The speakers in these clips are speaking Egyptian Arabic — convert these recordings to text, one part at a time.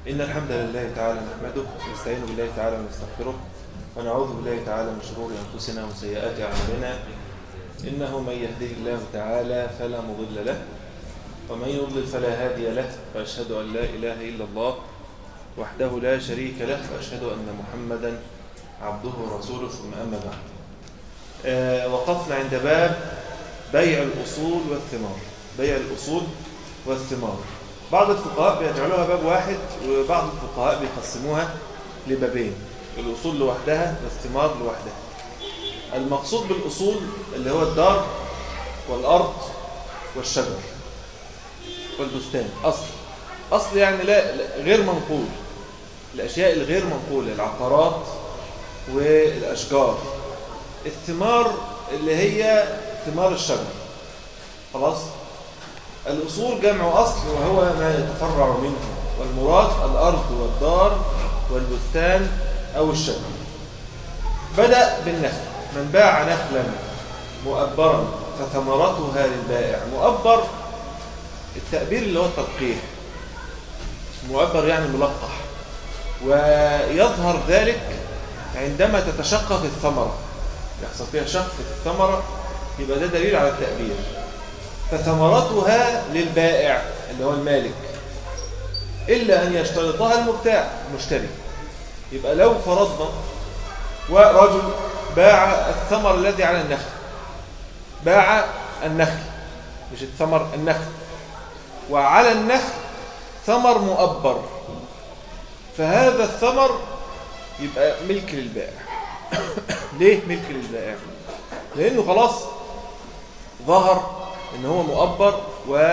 إن الحمد لله تعالى نحمده ونستعين بالله تعالى ونستغفره ونعوذ بالله تعالى من شرور أنفسنا وسيئات أعمالنا إنه من يهده الله تعالى فلا مضل له ومن يضلل فلا هادي له وأشهد أن لا إله إلا الله وحده لا شريك له وأشهد أن محمدا عبده ورسوله ثم أما بعد آه وقفنا عند باب بيع الأصول والثمار بيع الأصول والثمار بعض الفقهاء بيجعلوها باب واحد وبعض الفقهاء بيقسموها لبابين الأصول لوحدها والثمار لوحدها المقصود بالأصول اللي هو الدار والأرض والشجر والبستان أصل أصل يعني لا لا- غير منقول الأشياء الغير منقولة العقارات والأشجار الثمار اللي هي ثمار الشجر خلاص الأصول جمع أصل وهو ما يتفرع منه والمراد الأرض والدار والبستان أو الشجر بدأ بالنخل من باع نخلا مؤبرا فثمرتها للبائع مؤبر التأبير اللي هو التلقيح مؤبر يعني ملقح ويظهر ذلك عندما تتشقق الثمرة يحصل فيها شق في الثمرة يبقى ده دليل على التأبير فثمرتها للبائع اللي هو المالك إلا أن يشترطها المبتاع المشتري يبقى لو فرضنا ورجل باع الثمر الذي على النخل باع النخل مش الثمر النخل وعلى النخل ثمر مؤبر فهذا الثمر يبقى ملك للبائع ليه ملك للبائع لأنه خلاص ظهر ان هو مؤبر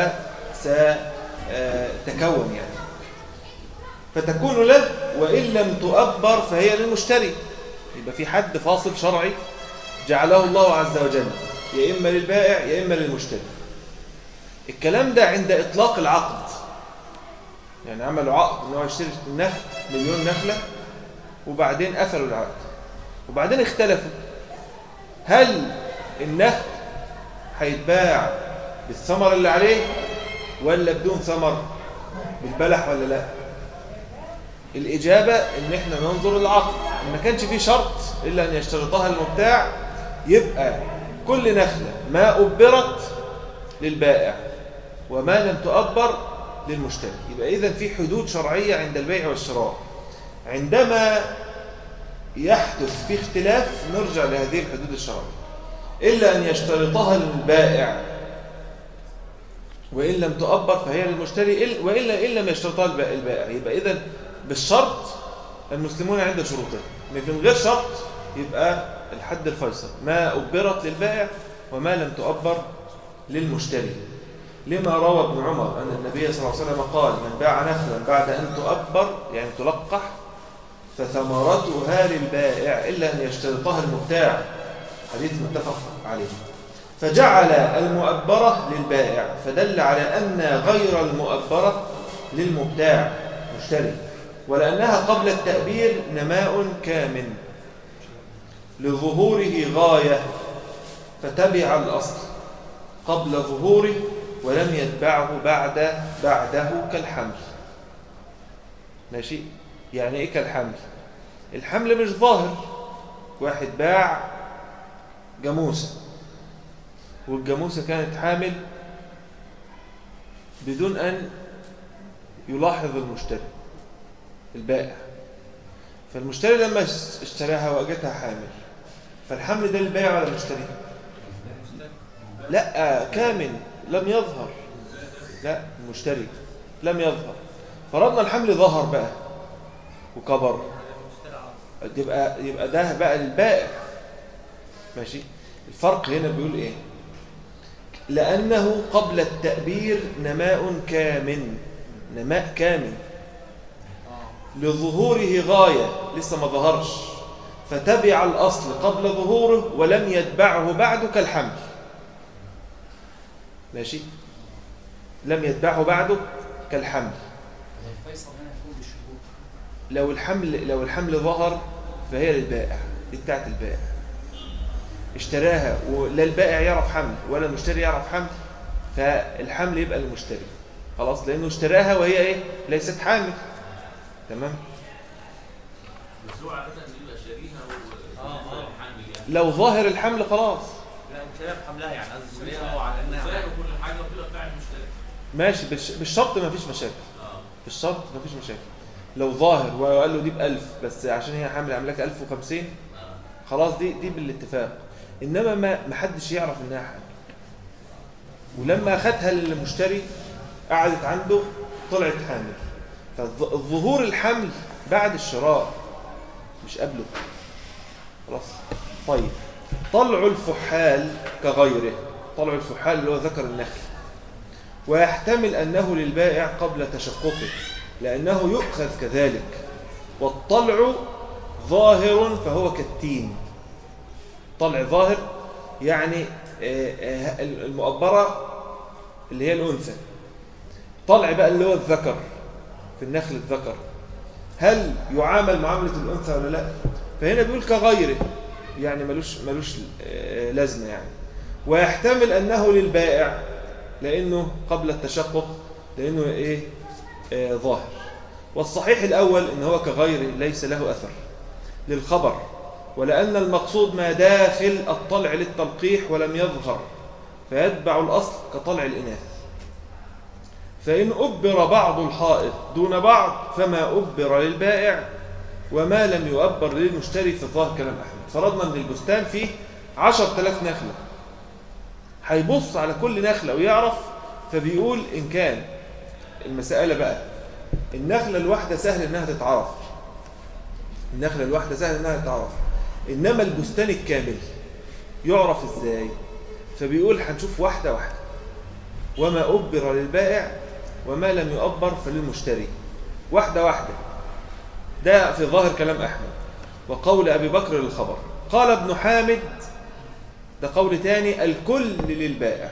وستكون يعني فتكون له وإن لم تؤبر فهي للمشتري يبقى في حد فاصل شرعي جعله الله عز وجل يا إما للبائع يا إما للمشتري الكلام ده عند إطلاق العقد يعني عملوا عقد ان هو يشتري النخل مليون نخلة وبعدين قفلوا العقد وبعدين اختلفوا هل النخل هيتباع بالثمر اللي عليه ولا بدون ثمر بالبلح ولا لا الإجابة إن إحنا ننظر العقد إن ما كانش فيه شرط إلا أن يشترطها المبتاع يبقى كل نخلة ما أبرت للبائع وما لم تؤبر للمشتري يبقى إذن في حدود شرعية عند البيع والشراء عندما يحدث في اختلاف نرجع لهذه الحدود الشرعية إلا أن يشترطها البائع وإن لم تؤبر فهي للمشتري إل- وإلا إن لم يشترطها الب- البائع يبقى إذن بالشرط المسلمون عند شروطه من غير شرط يبقى الحد الفيصل ما أبرت للبائع وما لم تؤبر للمشتري لما روى ابن عمر أن النبي صلى الله عليه وسلم قال من باع نخلا بعد أن تؤبر يعني تلقح فثمرتها للبائع إلا أن يشترطها المبتاع حديث متفق عليه فجعل المؤبرة للبائع فدل على أن غير المؤبرة للمبتاع مشتري ولأنها قبل التأبير نماء كامن لظهوره غاية فتبع الأصل قبل ظهوره ولم يتبعه بعد بعده كالحمل ماشي يعني ايه كالحمل الحمل مش ظاهر واحد باع جاموسه والجاموسه كانت حامل بدون ان يلاحظ المشتري البائع فالمشتري لما اشتراها وجدتها حامل فالحمل ده للبائع ولا المشتري لا كامل لم يظهر لا المشتري لم يظهر فرضنا الحمل ظهر بقى وكبر يبقى يبقى ده بقى للبائع ماشي الفرق هنا بيقول ايه لانه قبل التأبير نماء كامن نماء كامل لظهوره غاية لسه ما ظهرش فتبع الأصل قبل ظهوره ولم يتبعه بعد كالحمل ماشي لم يتبعه بعده كالحمل الفيصل هنا يكون بالشهور لو الحمل لو الحمل ظهر فهي للبائع دي بتاعت البائع اشتراها ولا البائع يعرف حمل ولا المشتري يعرف حمل فالحمل يبقى للمشتري خلاص لانه اشتراها وهي ايه ليست حامل تمام بس هو عادة بيبقى شاريها آه، آه. وحامل يعني لو ظاهر الحمل خلاص لا مش هي بحملها يعني قصدي شاريها هو على انها زي حاجة. وكل حاجة وبتبقى بتاع المشتري ماشي بالش- بالشرط ما فيش مشاكل اه بالشرط ما فيش مشاكل لو ظاهر وقال له دي بألف بس عشان هي حامل عاملاك 1050 اه خلاص دي دي بالاتفاق انما ما ما حدش يعرف انها حامل ولما اخدها المشتري قعدت عنده طلعت حامل فالظهور الحمل بعد الشراء مش قبله خلاص طيب طلع الفحال كغيره طلع الفحال اللي هو ذكر النخل ويحتمل أنه للبائع قبل تشققه لأنه يؤخذ كذلك والطلع ظاهر فهو كالتين طلع ظاهر يعني آه، آه، المؤبرة اللي هي الأنثى طلع بقى اللي هو الذكر في النخل الذكر هل يعامل معاملة الأنثى ولا لا فهنا بيقول كغيره يعني ملوش, ملوش آه، لازمة يعني ويحتمل أنه للبائع لأنه قبل التشقق لأنه إيه آه، ظاهر والصحيح الأول إن هو كغيره ليس له أثر للخبر ولأن المقصود ما داخل الطلع للتلقيح ولم يظهر فيتبع الأصل كطلع الإناث فإن أبر بعض الحائط دون بعض فما أبر للبائع وما لم يؤبر للمشتري في الظاهر كلام أحمد فرضنا أن البستان فيه عشر تلاف نخلة هيبص على كل نخلة ويعرف فبيقول إن كان المسألة بقى النخلة الواحدة سهل إنها تتعرف النخلة الواحدة سهل إنها تتعرف إنما البستان الكامل يعرف إزاي فبيقول هنشوف واحدة واحدة وما أبر للبائع وما لم يؤبر فللمشتري واحدة واحدة ده في ظاهر كلام أحمد وقول أبي بكر للخبر قال ابن حامد ده قول تاني الكل للبائع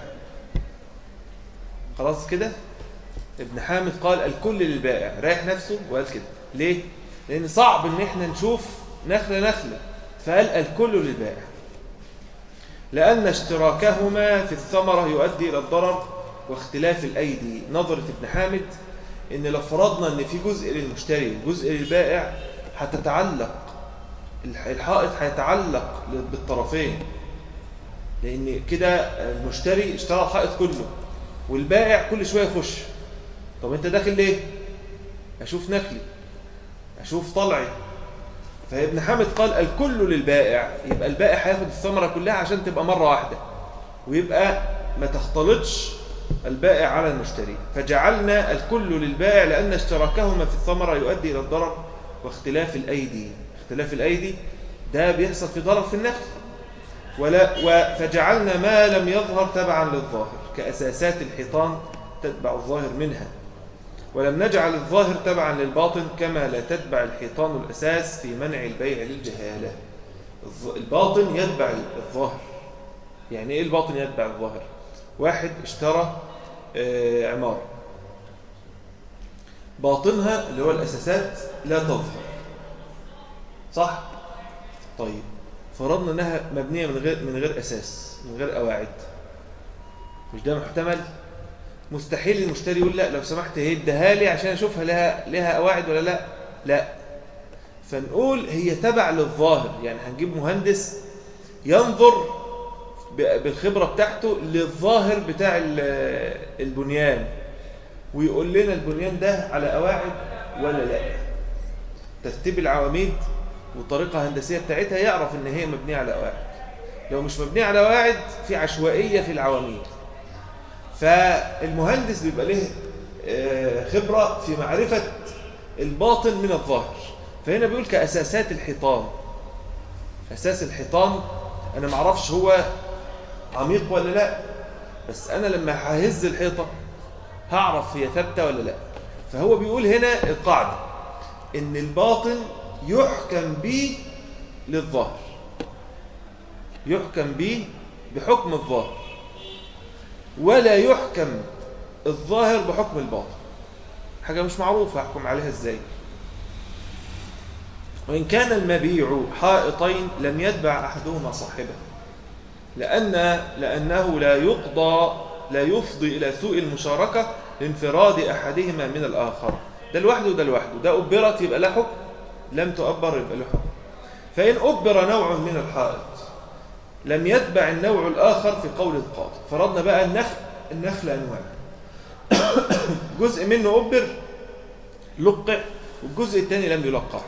خلاص كده ابن حامد قال الكل للبائع رايح نفسه وقال كده ليه لان صعب ان احنا نشوف نخله نخله فقال الكل للبائع لان اشتراكهما في الثمره يؤدي الى الضرر واختلاف الايدي نظره ابن حامد ان لو فرضنا ان في جزء للمشتري وجزء للبائع هتتعلق الح- الحائط هيتعلق بالطرفين لان كده المشتري اشترى الحائط كله والبائع كل شويه يخش طب انت داخل ليه اشوف نخلي اشوف طلعي فابن حامد قال الكل للبائع يبقى البائع هياخد الثمره كلها عشان تبقى مره واحده ويبقى ما تختلطش البائع على المشتري فجعلنا الكل للبائع لان اشتراكهما في الثمره يؤدي الى الضرر واختلاف الايدي اختلاف الايدي ده بيحصل في ضرر في النخل ولا و- فجعلنا ما لم يظهر تبعا للظاهر كأساسات الحيطان تتبع الظاهر منها ولم نجعل الظاهر تبعا للباطن كما لا تتبع الحيطان الأساس في منع البيع للجهالة الظ- الباطن يتبع الظاهر يعني إيه الباطن يتبع الظاهر واحد اشترى آه، عمارة باطنها اللي هو الأساسات لا تظهر صح؟ طيب فرضنا انها مبنيه من غير من غير اساس من غير قواعد مش ده محتمل مستحيل المشتري يقول لا لو سمحت هي اديها لي عشان اشوفها لها لها قواعد ولا لا لا فنقول هي تبع للظاهر يعني هنجيب مهندس ينظر ب- بالخبره بتاعته للظاهر بتاع ال- البنيان ويقول لنا البنيان ده على قواعد ولا لا ترتيب العواميد والطريقة الهندسية بتاعتها يعرف ان هي مبنية على قواعد لو مش مبنية على قواعد في عشوائية في العواميد فالمهندس بيبقى له آه، خبرة في معرفة الباطن من الظاهر فهنا بيقول كأساسات الحيطان أساس الحيطان أنا معرفش هو عميق ولا لا بس أنا لما ههز الحيطة هعرف هي ثابتة ولا لا فهو بيقول هنا القاعدة إن الباطن يحكم به للظاهر يحكم به بحكم الظاهر ولا يحكم الظاهر بحكم الباطن حاجة مش معروفة أحكم عليها إزاي وإن كان المبيع حائطين لم يتبع أحدهما صاحبه لأن لأنه لا يقضى لا يفضي إلى سوء المشاركة لانفراد أحدهما من الآخر ده لوحده وده لوحده ده أبرت يبقى له حكم لم تؤبر يبقى له حكم فإن أبر نوع من الحائط لم يتبع النوع الآخر في قول القاضي فرضنا بقى النخل النخل أنواع جزء منه أبر لقع والجزء الثاني لم يلقح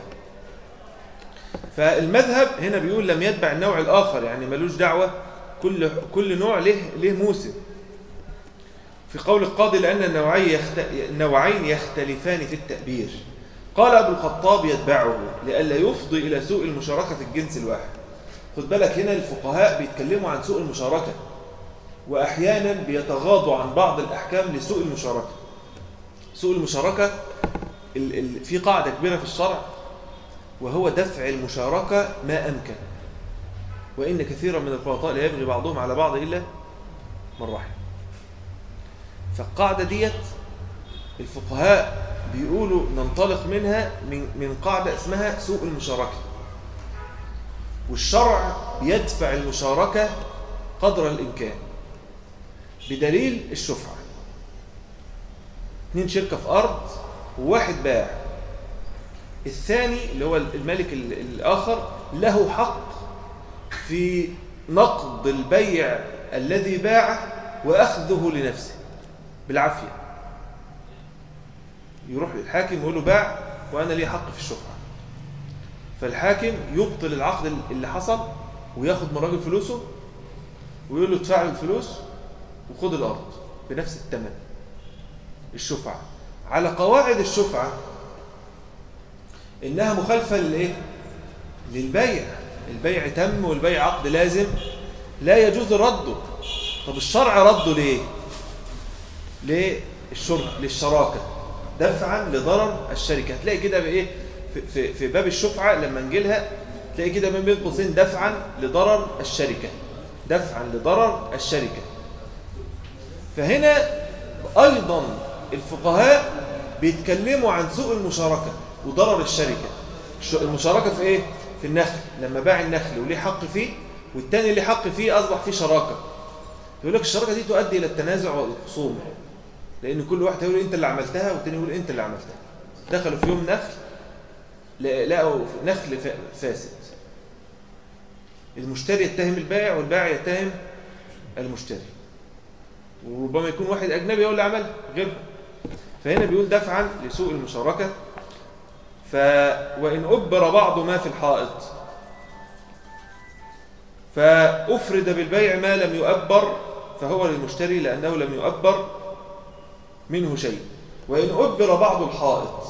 فالمذهب هنا بيقول لم يتبع النوع الآخر يعني ملوش دعوة كل كل نوع له له موسم في قول القاضي لأن النوعين يخت... النوعين يختلفان في التأبير قال أبو الخطاب يتبعه لئلا يفضي إلى سوء المشاركة في الجنس الواحد خد بالك هنا الفقهاء بيتكلموا عن سوء المشاركة وأحيانا بيتغاضوا عن بعض الأحكام لسوء المشاركة سوء المشاركة ال... ال... في قاعدة كبيرة في الشرع وهو دفع المشاركة ما أمكن وإن كثيرا من الخلطاء لا يبغي بعضهم على بعض إلا من رحم فالقاعدة ديت الفقهاء بيقولوا ننطلق منها من, من قاعدة اسمها سوء المشاركة والشرع يدفع المشاركة قدر الإمكان بدليل الشفعة اثنين شركة في أرض وواحد باع الثاني اللي هو الملك الآخر له حق في نقض البيع الذي باعه وأخذه لنفسه بالعافية يروح للحاكم ويقول له باع وأنا لي حق في الشفعة فالحاكم يبطل العقد اللي حصل وياخد من الراجل فلوسه ويقول له ادفع له الفلوس وخد الأرض بنفس الثمن الشفعة على قواعد الشفعة إنها مخالفة للإيه؟ للبيع البيع تم والبيع عقد لازم لا يجوز رده طب الشرع رده ليه للشرك للشراكة دفعا لضرر الشركة هتلاقي كده بإيه في, في, في باب الشفعة لما نجيلها تلاقي كده من بين قوسين دفعا لضرر الشركة دفعا لضرر الشركة فهنا أيضا الفقهاء بيتكلموا عن سوء المشاركة وضرر الشركة المشاركة في إيه؟ في النخل لما باع النخل وليه حق فيه والتاني اللي حق فيه أصبح فيه شراكة يقول لك الشراكة دي تؤدي إلى التنازع والخصوم لأن كل واحد يقول أنت اللي عملتها والتاني يقول أنت اللي عملتها دخلوا في يوم نخل لقوا نخل فاسد المشتري يتهم البائع والبائع يتهم المشتري وربما يكون واحد أجنبي هو اللي عملها غيرها فهنا بيقول دفعا لسوء المشاركة ف وإن أبر بعض ما في الحائط فأفرد بالبيع ما لم يؤبر فهو للمشتري لأنه لم يؤبر منه شيء وإن أبر بعض الحائط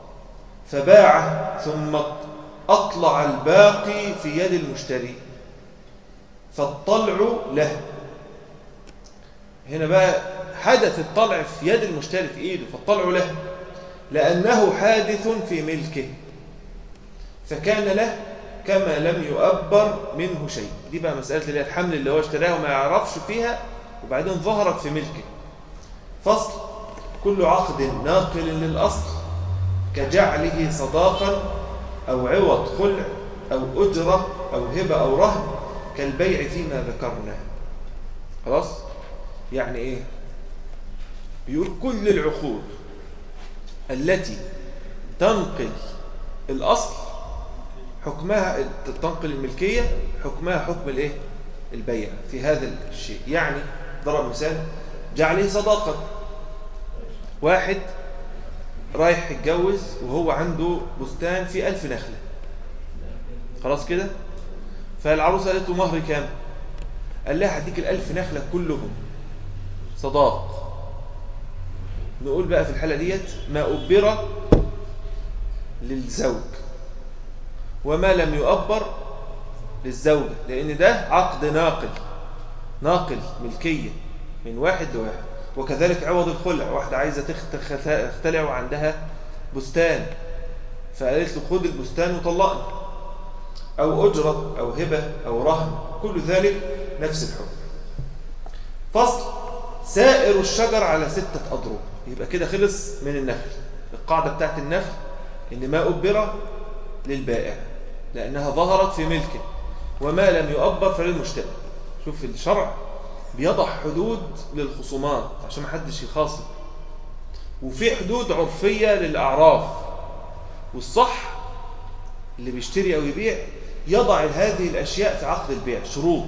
فباعه ثم أطلع الباقي في يد المشتري فالطلع له هنا بقى حدث الطلع في يد المشتري في إيده فالطلع له لأنه حادث في ملكه فكان له كما لم يؤبر منه شيء دي بقى مسألة اللي الحمل اللي هو اشتراه وما يعرفش فيها وبعدين ظهرت في ملكه فصل كل عقد ناقل للأصل كجعله صداقا أو عوض خلع أو أجرة أو هبة أو رهن كالبيع فيما ذكرنا خلاص يعني إيه بيقول كل العقود التي تنقل الأصل حكمها تنقل الملكية حكمها حكم الايه البيع في هذا الشيء يعني ضرب مثال جعله صداقة واحد رايح يتجوز وهو عنده بستان فيه ألف نخلة خلاص كده فالعروسة قالت له مهر كام قال لها هديك الألف نخلة كلهم صداق نقول بقى في الحالة ديت ما أبر للزوج وما لم يؤبر للزوجة لأن ده عقد ناقل ناقل ملكية من واحد لواحد وكذلك عوض الخلع واحدة عايزة تختلع وعندها بستان فقالت له خد البستان وطلقني أو أجرة أو هبة أو رهن كل ذلك نفس الحكم فصل سائر الشجر على ستة أضرب يبقى كده خلص من النخل القاعدة بتاعت النخل إن ما أبر للبائع لأنها ظهرت في ملكه وما لم يؤبر فللمشتري شوف الشرع بيضع حدود للخصومات عشان ما حدش يخاصم وفي حدود عرفية للأعراف والصح اللي بيشتري أو يبيع يضع هذه الأشياء في عقد البيع شروط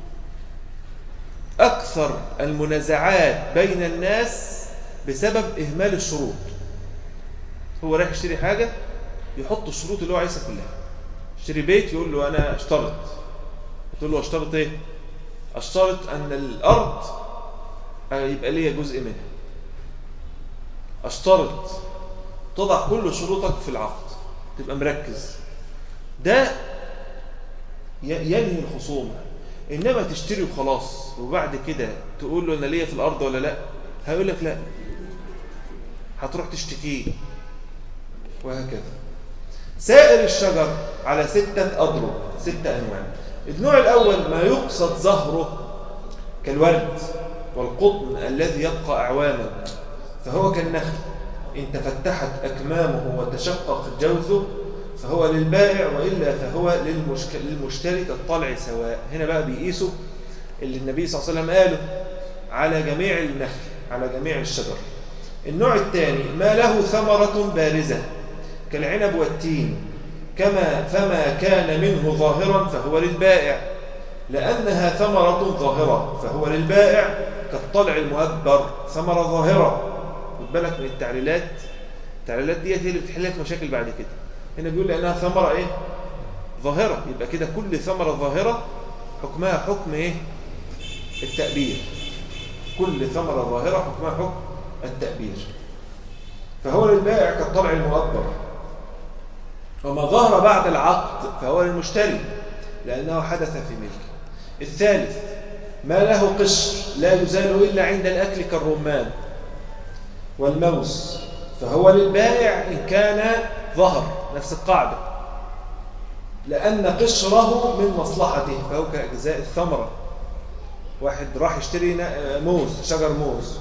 أكثر المنازعات بين الناس بسبب إهمال الشروط هو رايح يشتري حاجة يحط الشروط اللي هو عايزها كلها اشتري بيت يقول له أنا اشترط تقول له اشترط ايه اشترط أن الأرض يبقى ليا جزء منها اشترط تضع كل شروطك في العقد تبقى مركز ده ينهي الخصومة إنما تشتري وخلاص وبعد كده تقول له أنا ليا في الأرض ولا لا هيقول لك لا هتروح تشتكيه وهكذا سائر الشجر على ستة أضرب ستة أنواع النوع الأول ما يقصد ظهره كالورد والقطن الذي يبقى أعواما فهو كالنخل إن تفتحت أكمامه وتشقق جوزه فهو للبائع وإلا فهو للمشتري كالطلع سواء هنا بقى بيقيسوا اللي النبي صلى الله عليه وسلم قاله على جميع النخل على جميع الشجر النوع الثاني ما له ثمرة بارزة كالعنب والتين كما فما كان منه ظاهرا فهو للبائع لأنها ثمرة ظاهرة فهو للبائع كالطلع المؤبر ثمرة ظاهرة خد بالك من التعليلات التعليلات ديت هي اللي بتحل لك مشاكل بعد كده هنا بيقول لأنها ثمرة إيه ظاهرة يبقى كده كل ثمرة ظاهرة حكمها حكم إيه التأبير كل ثمرة ظاهرة حكمها حكم التأبير فهو للبائع كالطلع المؤبر وما ظهر بعد العقد فهو للمشتري لأنه حدث في ملكه الثالث ما له قشر لا يزال إلا عند الأكل كالرمان والموز فهو للبائع إن كان ظهر نفس القاعدة لأن قشره من مصلحته فهو كأجزاء الثمرة واحد راح يشتري موز شجر موز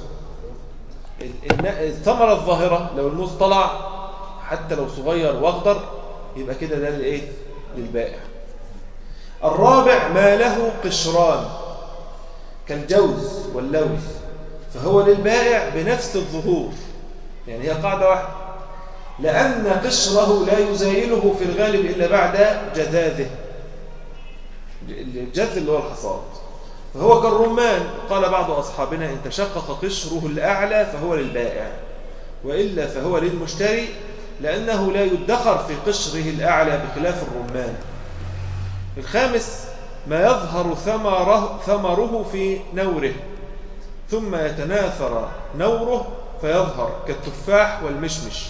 الثمرة الظاهرة لو الموز طلع حتى لو صغير واخضر يبقى كده ده للايه للبائع الرابع ما له قشران كالجوز واللوز فهو للبائع بنفس الظهور يعني هي قاعدة واحدة لأن قشره لا يزايله في الغالب إلا بعد جذاذه الجذ اللي هو الحصاد فهو كالرمان قال بعض أصحابنا إن تشقق قشره الأعلى فهو للبائع وإلا فهو للمشتري لأنه لا يدخر في قشره الأعلى بخلاف الرمان الخامس ما يظهر ثمره, ثمره في نوره ثم يتناثر نوره فيظهر كالتفاح والمشمش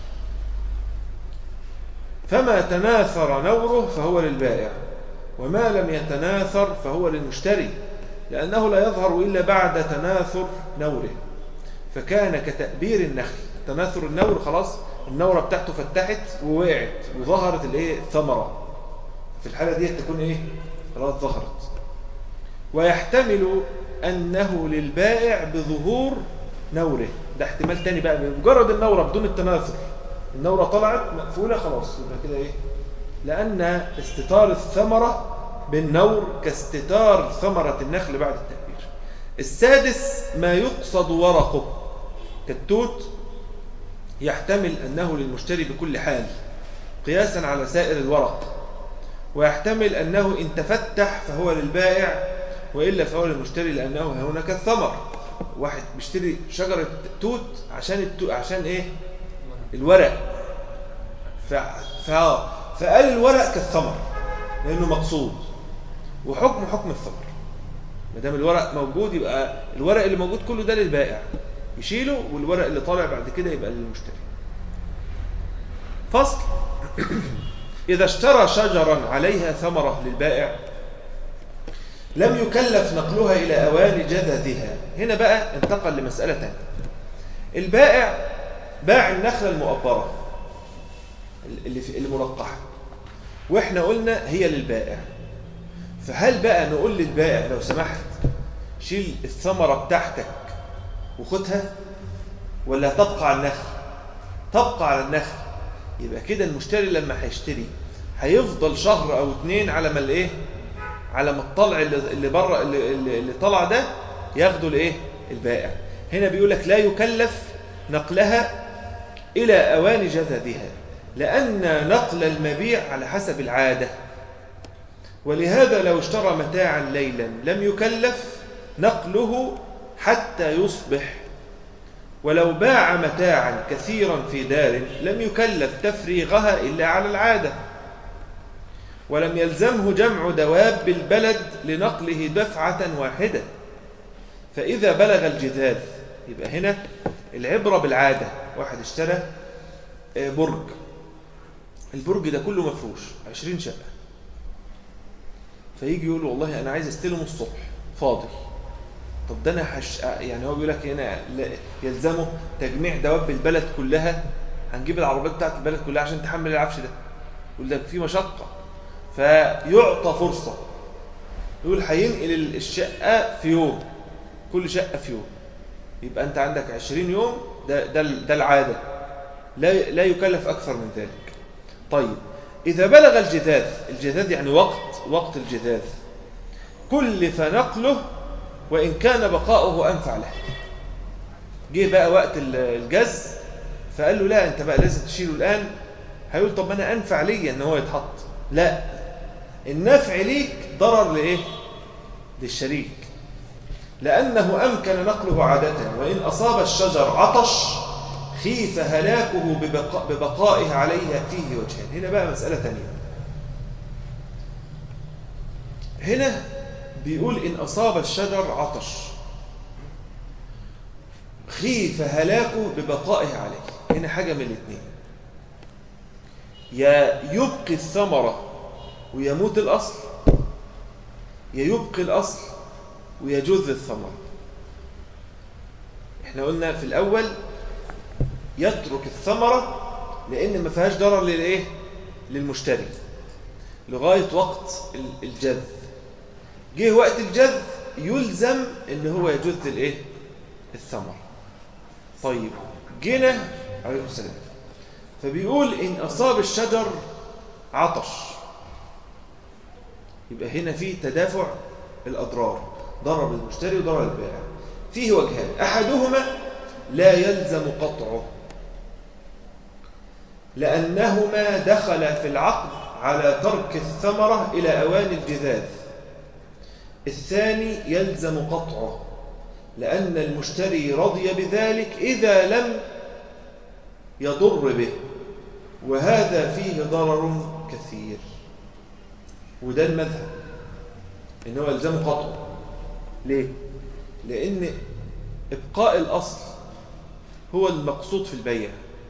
فما تناثر نوره فهو للبائع وما لم يتناثر فهو للمشتري لأنه لا يظهر إلا بعد تناثر نوره فكان كتأبير النخل تناثر النور خلاص النورة بتاعته فتحت ووقعت وظهرت الايه الثمرة في الحالة دي تكون ايه خلاص ظهرت ويحتمل أنه للبائع بظهور نوره ده احتمال تاني بقى بمجرد النورة بدون التناثر النورة طلعت مقفولة خلاص يبقى كده ايه لأن استتار الثمرة بالنور كاستتار ثمرة النخل بعد التأبير السادس ما يقصد ورقه كالتوت يحتمل أنه للمشتري بكل حال قياسا على سائر الورق ويحتمل أنه إن تفتح فهو للبائع وإلا فهو للمشتري لأنه هناك الثمر واحد بيشتري شجرة توت عشان التو... عشان إيه الورق ف... ف... فقال الورق كالثمر لأنه مقصود وحكم حكم الثمر ما دام الورق موجود يبقى الورق اللي موجود كله ده للبائع يشيله والورق اللي طالع بعد كده يبقى للمشتري فصل إذا اشترى شجرا عليها ثمرة للبائع لم يكلف نقلها إلى أوان جذذها هنا بقى انتقل لمسألة تانية البائع باع النخلة المؤبرة اللي في الملقحة واحنا قلنا هي للبائع فهل بقى نقول للبائع لو سمحت شيل الثمرة بتاعتك وخدها ولا تبقى على النخل تبقى على النخل يبقى كده المشتري لما هيشتري هيفضل شهر او اتنين على ما الايه على ما الطلع اللي, اللي بره اللي, اللي طلع ده ياخده الايه البائع هنا بيقول لك لا يكلف نقلها إلى أوان جذذها لأن نقل المبيع على حسب العادة ولهذا لو اشترى متاعا ليلا لم يكلف نقله حتى يصبح ولو باع متاعا كثيرا في دار لم يكلف تفريغها إلا على العادة ولم يلزمه جمع دواب البلد لنقله دفعة واحدة فإذا بلغ الجذاذ يبقى هنا العبرة بالعادة واحد اشترى آه، برج البرج ده كله مفروش عشرين شقة فيجي يقول له والله أنا عايز استلمه الصبح فاضي طب ده أنا حش... يعني هو بيقول لك هنا لا- يلزمه تجميع دواب البلد كلها هنجيب العربيات بتاعت البلد كلها عشان تحمل العفش ده يقول ده في مشقة فيعطى فرصة يقول هينقل الشقة في يوم كل شقة في يوم يبقى أنت عندك 20 يوم ده, ده, ده العادة لا, لا يكلف أكثر من ذلك طيب إذا بلغ الجذاذ الجذاذ يعني وقت وقت الجذاذ كلف نقله وإن كان بقاؤه أنفع له جه بقى وقت ال- الجز فقال له لا أنت بقى لازم تشيله الآن هيقول طب ما أنا أنفع لي أن هو يتحط لا النفع ليك ضرر لإيه للشريك لأنه أمكن نقله عادة وإن أصاب الشجر عطش خيف هلاكه ببقاء ببقائه عليه فيه وجهان هنا بقى مسألة تانية هنا بيقول إن أصاب الشجر عطش خيف هلاكه ببقائه عليه هنا حاجة من الاثنين يا يبقي الثمرة ويموت الأصل يا يبقي الأصل ويجذ الثمرة احنا قلنا في الأول يترك الثمرة لأن ما فيهاش ضرر للإيه؟ للمشتري لغاية وقت ال- الجذ جه وقت الجذ يلزم ان هو يجذ الايه الثمر طيب جينا عليكم السلام فبيقول ان اصاب الشجر عطش يبقى هنا في تدافع الاضرار ضرر المشتري وضرر البائع فيه وجهان احدهما لا يلزم قطعه لانهما دخل في العقد على ترك الثمره الى اوان الجذاذ الثاني يلزم قطعه لأن المشتري رضي بذلك إذا لم يضر به وهذا فيه ضرر كثير وده المذهب إن هو يلزم قطعه ليه؟ لأن إبقاء الأصل هو المقصود في البيع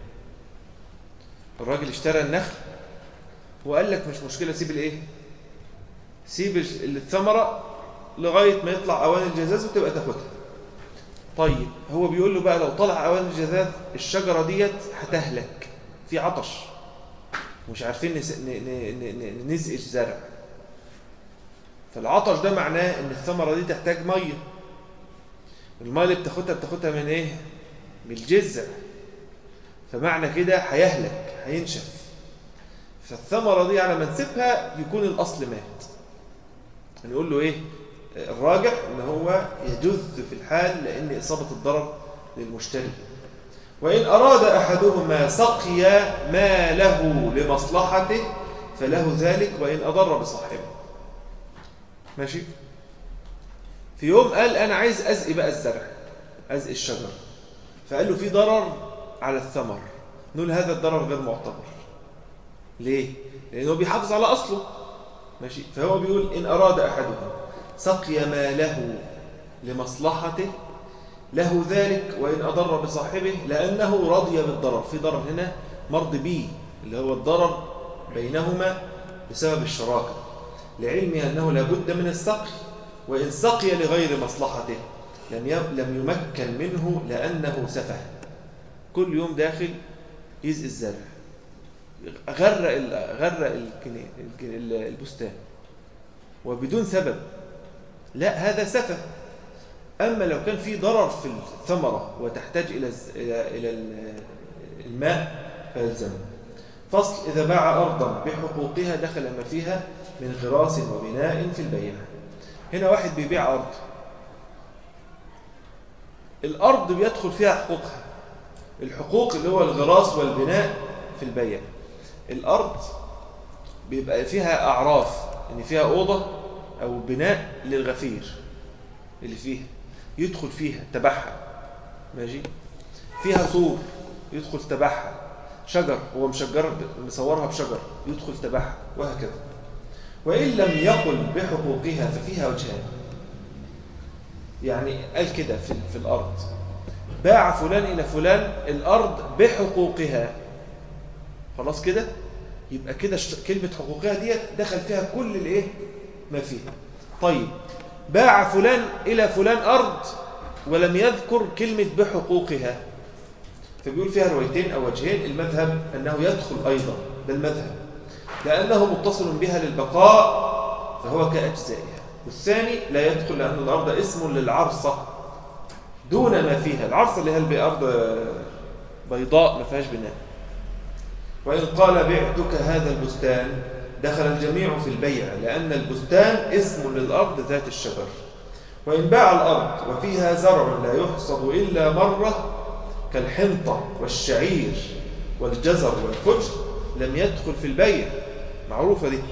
الراجل اشترى النخل وقال لك مش مشكلة سيب الايه سيب الثمرة لغاية ما يطلع أوان الجزاز وتبقى تاخدها طيب هو بيقول له بقى لو طلع أوان الجزاز الشجرة ديت هتهلك في عطش مش عارفين نس... ن... ن... ن... نزقي الزرع فالعطش ده معناه ان الثمرة دي تحتاج مية المية اللي بتاخدها بتاخدها من ايه من الجذع فمعنى كده هيهلك هينشف فالثمرة دي على ما نسيبها يكون الأصل مات نقول له ايه الراجح ان هو يجز في الحال لان اصابه الضرر للمشتري وان اراد احدهما سقي ما له لمصلحته فله ذلك وان اضر بصاحبه ماشي في يوم قال انا عايز ازقي بقى الزرع ازقي الشجر فقال له في ضرر على الثمر نقول هذا الضرر غير معتبر ليه لانه بيحافظ على اصله ماشي فهو بيقول إن أراد أحدهم سقي ما له لمصلحته له ذلك وإن أضر بصاحبه لأنه رضي بالضرر في ضرر هنا مرض به اللي هو الضرر بينهما بسبب الشراكة لعلمه أنه لابد من السقي وإن سقي لغير مصلحته لم لم يمكن منه لأنه سفه كل يوم داخل يزقي الزرع غرق غرق البستان وبدون سبب لا هذا سفه اما لو كان في ضرر في الثمره وتحتاج الى الى الماء فيلزمه فصل اذا باع ارضا بحقوقها دخل ما فيها من غراس وبناء في البيع هنا واحد بيبيع ارض الارض بيدخل فيها حقوقها الحقوق اللي هو الغراس والبناء في البيع الأرض بيبقى فيها أعراف إن فيها أوضة أو بناء للغفير اللي فيها يدخل فيها تبعها ماشي فيها سور يدخل تبعها شجر هو مشجر مصورها بشجر يدخل تبعها وهكذا وإن لم يقل بحقوقها ففيها وجهان يعني قال كده في, في الأرض باع فلان إلى فلان الأرض بحقوقها خلاص كده يبقى كده اشت- كلمة حقوقها ديت دخل فيها كل الايه ما فيها طيب باع فلان إلى فلان أرض ولم يذكر كلمة بحقوقها فبيقول فيها روايتين أو وجهين المذهب أنه يدخل أيضا ده المذهب لأنه متصل بها للبقاء فهو كأجزائها والثاني لا يدخل لأن الأرض اسم للعرصة دون ما فيها العرصة اللي هي الأرض بيضاء ما فيهاش بناء وإن قال بعتك هذا البستان دخل الجميع في البيع لأن البستان اسم للأرض ذات الشجر وإن باع الأرض وفيها زرع لا يحصد إلا مرة كالحنطة والشعير والجزر والفجر لم يدخل في البيع معروفة دي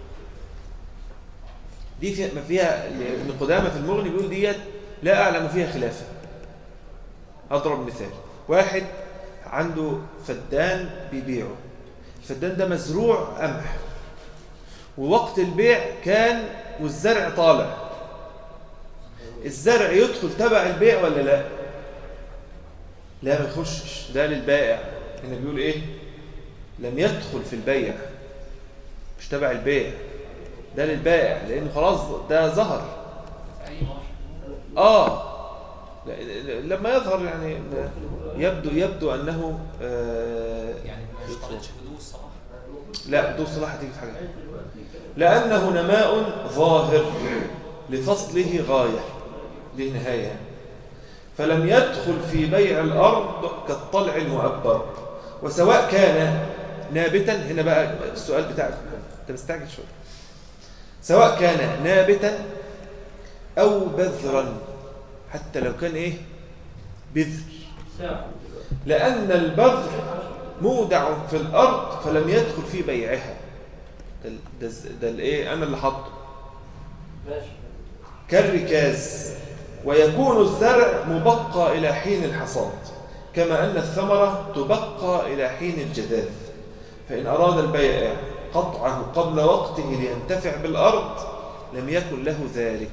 دي فيها ما فيها ابن قدامة في المغني بيقول ديت لا أعلم فيها خلافا أضرب مثال واحد عنده فدان بيبيعه الفدان ده مزروع قمح ووقت البيع كان والزرع طالع الزرع يدخل تبع البيع ولا لا لا ما يخشش ده للبائع هنا بيقول ايه لم يدخل في البيع مش تبع البيع ده للبائع لانه خلاص ده ظهر اه لا- لما يظهر يعني يبدو يبدو انه آه يعني ما اشترطش بدون الصلاح لا بدون صلاح هتيجي في حاجه لانه نماء ظاهر لفصله غايه له نهايه يعني. فلم يدخل في بيع الارض كالطلع المؤبر وسواء كان نابتا هنا بقى السؤال بتاعك انت مستعجل شويه سواء كان نابتا او بذرا حتى لو كان ايه بذر لأن البذر مودع في الأرض فلم يدخل في بيعها ده ال- ده الز- ده الايه أنا اللي حاطه كالركاز ويكون الزرع مبقى إلى حين الحصاد كما أن الثمرة تبقى إلى حين الجذاذ فإن أراد البيع قطعه قبل وقته لينتفع بالأرض لم يكن له ذلك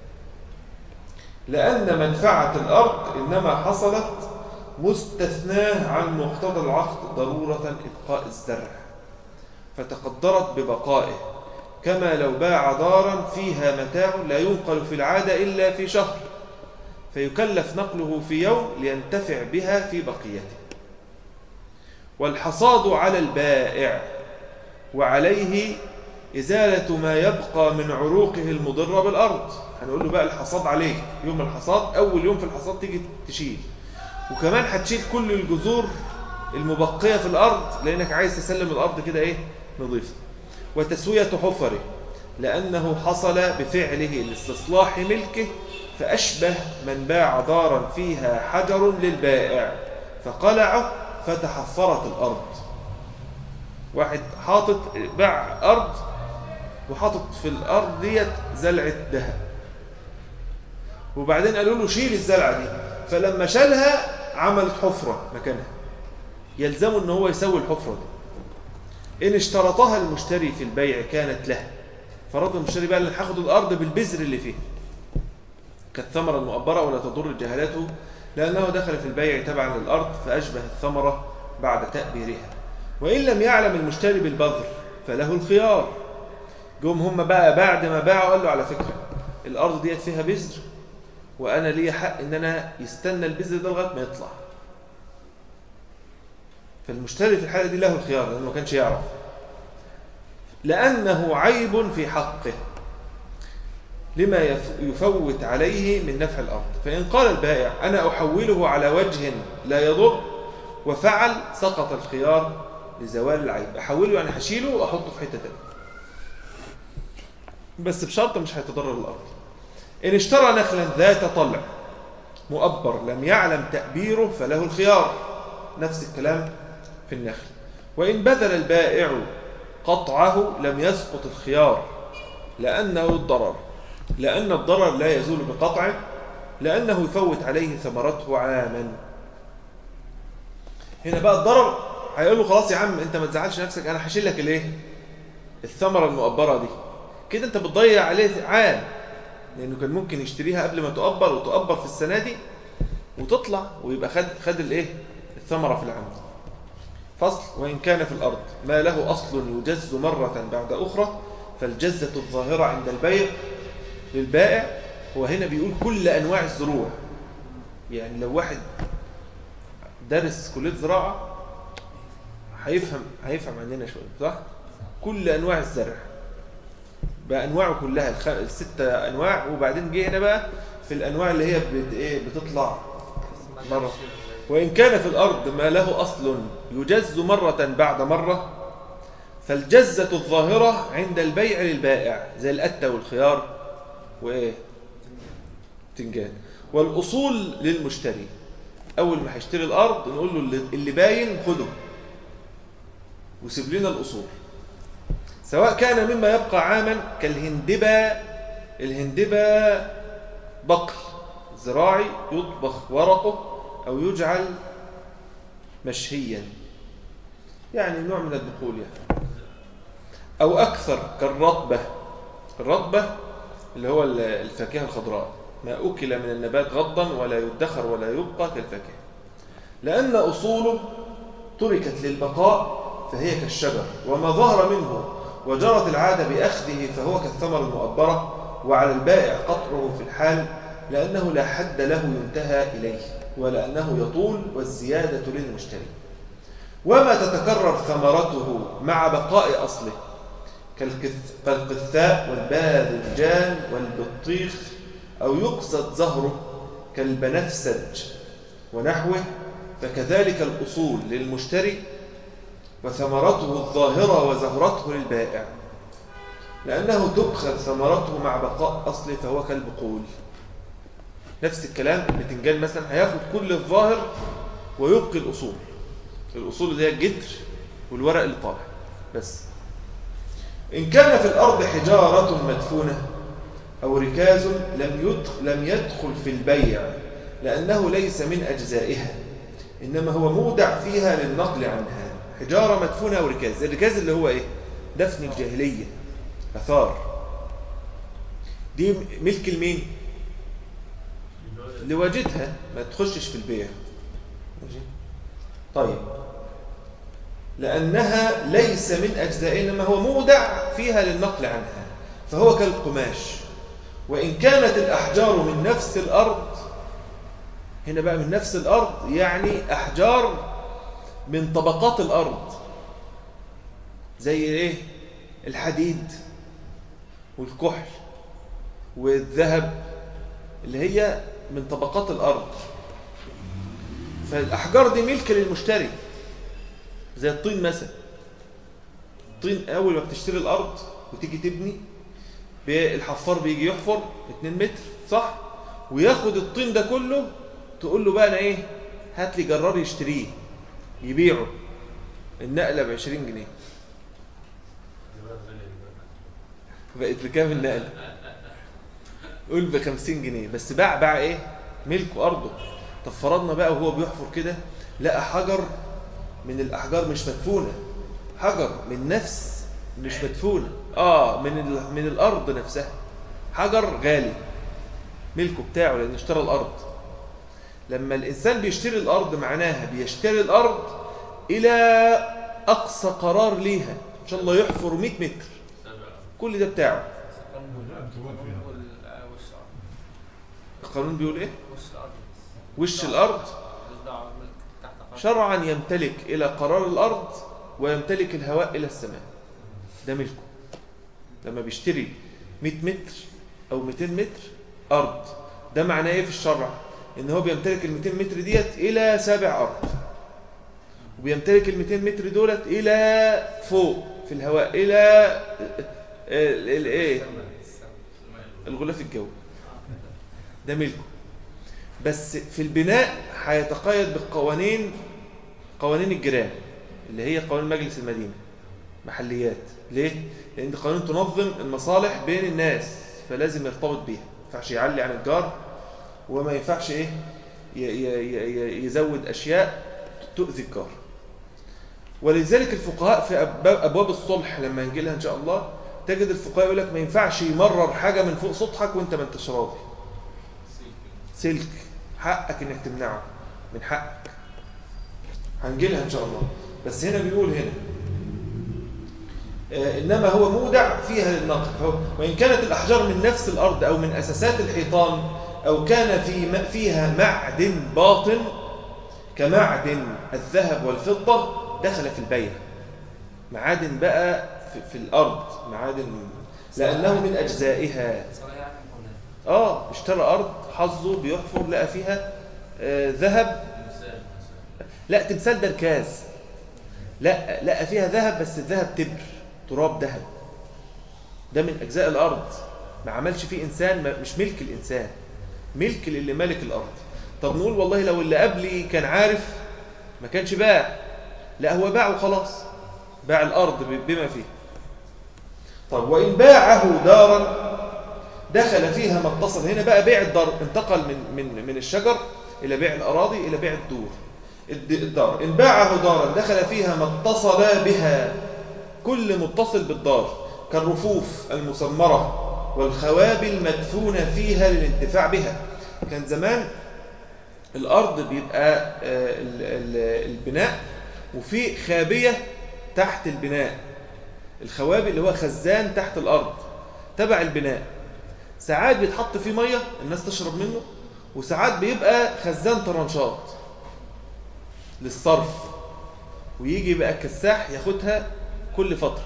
لأن منفعة الأرض إنما حصلت مستثناه عن مقتضى العقد ضرورة إبقاء الزرع فتقدرت ببقائه كما لو باع دارا فيها متاع لا ينقل في العادة إلا في شهر فيكلف نقله في يوم لينتفع بها في بقيته والحصاد على البائع وعليه إزالة ما يبقى من عروقه المضرة بالأرض هنقول له بقى الحصاد عليه يوم الحصاد أول يوم في الحصاد تيجي تشيل وكمان هتشيل كل الجذور المبقية في الأرض لأنك عايز تسلم الأرض كده إيه نظيفة وتسوية حفره لأنه حصل بفعله لاستصلاح ملكه فأشبه من باع دارا فيها حجر للبائع فقلعه فتحفرت الأرض واحد حاطط باع أرض وحاطط في الأرض ديت زلعة ذهب وبعدين قالوا له شيل الزلعة دي فلما شالها عملت حفرة مكانها يلزمه ان هو يسوي الحفرة دي إن اشترطها المشتري في البيع كانت له فرض المشتري بقى اللي هاخد الأرض بالبذر اللي فيه كالثمرة المؤبرة ولا تضر جهالته لأنه دخل في البيع تبعا للأرض فأشبه الثمرة بعد تأبيرها وإن لم يعلم المشتري بالبذر فله الخيار جم هم بقى بعد ما باعوا قال له على فكرة الأرض ديت فيها بذر وأنا لي حق إن أنا يستنى البذر ده لغاية ما يطلع فالمشتري في الحالة دي له الخيار لأنه ما كانش يعرف لأنه عيب في حقه لما يف- يفوت عليه من نفع الأرض فإن قال البائع أنا أحوله على وجه لا يضر وفعل سقط الخيار لزوال العيب أحوله يعني هشيله وأحطه في حتة تانية بس بشرط مش هيتضرر الأرض إن اشترى نخلا ذات طلع مؤبر لم يعلم تأبيره فله الخيار نفس الكلام في النخل وإن بذل البائع قطعه لم يسقط الخيار لأنه الضرر لأن الضرر لا يزول بقطعه لأنه يفوت عليه ثمرته عاما هنا بقى الضرر هيقول له خلاص يا عم انت ما تزعلش نفسك انا هشيل لك الايه الثمره المؤبره دي كده انت بتضيع عليه عام لانه كان ممكن يشتريها قبل ما تؤبر وتؤبر في السنه دي وتطلع ويبقى خد خد الايه الثمره في العام فصل وان كان في الارض ما له اصل يجز مره بعد اخرى فالجزه الظاهره عند البيع للبائع هو هنا بيقول كل انواع الزروع يعني لو واحد دارس كليه زراعه هيفهم هيفهم عننا شويه صح كل انواع الزرع بانواعه كلها الخ... الستة انواع وبعدين جه هنا بقى في الانواع اللي هي بت... ايه بتطلع مره وان كان في الارض ما له اصل يجز مره بعد مره فالجزه الظاهره عند البيع للبائع زي القته والخيار وايه تنجان والاصول للمشتري اول ما هيشتري الارض نقول له اللي, اللي باين خده وسيب لنا الاصول سواء كان مما يبقى عاما كالهندبة الهندبة بقل زراعي يطبخ ورقه أو يجعل مشهيا يعني نوع من البقول يعني أو أكثر كالرطبة الرطبة اللي هو الفاكهة الخضراء ما أكل من النبات غضا ولا يدخر ولا يبقى كالفاكهة لأن أصوله تركت للبقاء فهي كالشجر وما ظهر منه وجرت العادة بأخذه فهو كالثمر المؤبرة وعلى البائع قطعه في الحال لأنه لا حد له ينتهى إليه ولأنه يطول والزيادة للمشتري وما تتكرر ثمرته مع بقاء أصله كالقثاء والباذنجان والبطيخ أو يقصد زهره كالبنفسج ونحوه فكذلك الأصول للمشتري وثمرته الظاهرة وزهرته للبائع لأنه تؤخذ ثمرته مع بقاء أصله فهو كالبقول نفس الكلام البتنجان مثلا هياخد كل الظاهر ويبقي الأصول الأصول اللي هي الجدر والورق اللي طالع بس إن كان في الأرض حجارة مدفونة أو ركاز لم يدخل, لم يدخل في البيع لأنه ليس من أجزائها إنما هو مودع فيها للنقل عنها حجارة مدفونة أو ركاز الركاز اللي هو إيه؟ دفن الجاهلية أثار دي ملك المين؟ لواجدها ما تخشش في البيع ماشي؟ طيب لأنها ليس من أجزاء إنما هو مودع فيها للنقل عنها فهو كالقماش وإن كانت الأحجار من نفس الأرض هنا بقى من نفس الأرض يعني أحجار من طبقات الأرض زي إيه الحديد والكحل والذهب اللي هي من طبقات الأرض فالأحجار دي ملك للمشتري زي الطين مثلا الطين أول ما بتشتري الأرض وتيجي تبني الحفار بيجي يحفر 2 متر صح وياخد الطين ده كله تقول له بقى أنا إيه هات لي جرار يشتريه يبيعه النقلة ب 20 جنيه بقت بكام النقلة قول ب 50 جنيه بس باع باع ايه ملكه ارضه طب فرضنا بقى وهو بيحفر كده لقى حجر من الاحجار مش مدفونه حجر من نفس مش مدفونه اه من ال... من الارض نفسها حجر غالي ملكه بتاعه لان اشترى الارض لما الانسان بيشتري الارض معناها بيشتري الارض الى اقصى قرار ليها ان شاء الله يحفر 100 متر كل ده بتاعه القانون بيقول ايه وش الارض شرعا يمتلك الى قرار الارض ويمتلك الهواء الى السماء ده ملكه لما بيشتري 100 متر او 200 متر ارض ده معناه ايه في الشرع ان هو بيمتلك ال 200 متر ديت الى سابع ارض وبيمتلك ال 200 متر دولت الى فوق في الهواء الى الايه الغلاف الجوي ده ملكه بس في البناء هيتقيد بالقوانين قوانين الجيران اللي هي قوانين مجلس المدينة محليات ليه؟ لأن دي قوانين تنظم المصالح بين الناس فلازم يرتبط بيها ما ينفعش يعلي عن الجار وما ينفعش إيه ي- ي- ي- يزود أشياء تؤذي الجار ولذلك الفقهاء في أبواب أبواب الصلح لما نجي لها إن شاء الله تجد الفقهاء يقول لك ما ينفعش يمرر حاجة من فوق سطحك وانت ما انتش راضي سلك حقك انك تمنعه من حقك هنجي لها ان شاء الله بس هنا بيقول هنا آه، انما هو مودع فيها للنقل فهو وان كانت الاحجار من نفس الارض او من اساسات الحيطان او كان في م- فيها معدن باطن كمعدن الذهب والفضه دخل في البيع معادن بقى في, في الارض معادن لانه من اجزائها صلاة يعني ولا اه اشترى ارض حظه بيحفر لقى فيها آه ذهب مثال مثلا لا تمثال ده ركاز لا لقى فيها ذهب بس الذهب تبر تراب ذهب ده من اجزاء الارض ما عملش فيه انسان ما مش ملك الانسان ملك اللي مالك الارض طب نقول والله لو اللي قبلي كان عارف ما كانش باع لا هو باع وخلاص باع الارض ب- بما فيه طب وان باعه دارا دخل فيها ما اتصل هنا بقى بيع الدار انتقل من من من الشجر الى بيع الاراضي الى بيع الدور الد- الدار ان باعه دارا دخل فيها ما اتصل بها كل متصل بالدار كالرفوف المسمره والخوابي المدفونه فيها للانتفاع بها كان زمان الارض بيبقى آه، ال- ال- البناء وفي خابيه تحت البناء الخوابي اللي هو خزان تحت الارض تبع البناء ساعات بيتحط فيه ميه الناس تشرب منه وساعات بيبقى خزان طرنشات للصرف ويجي بقى الكساح ياخدها كل فتره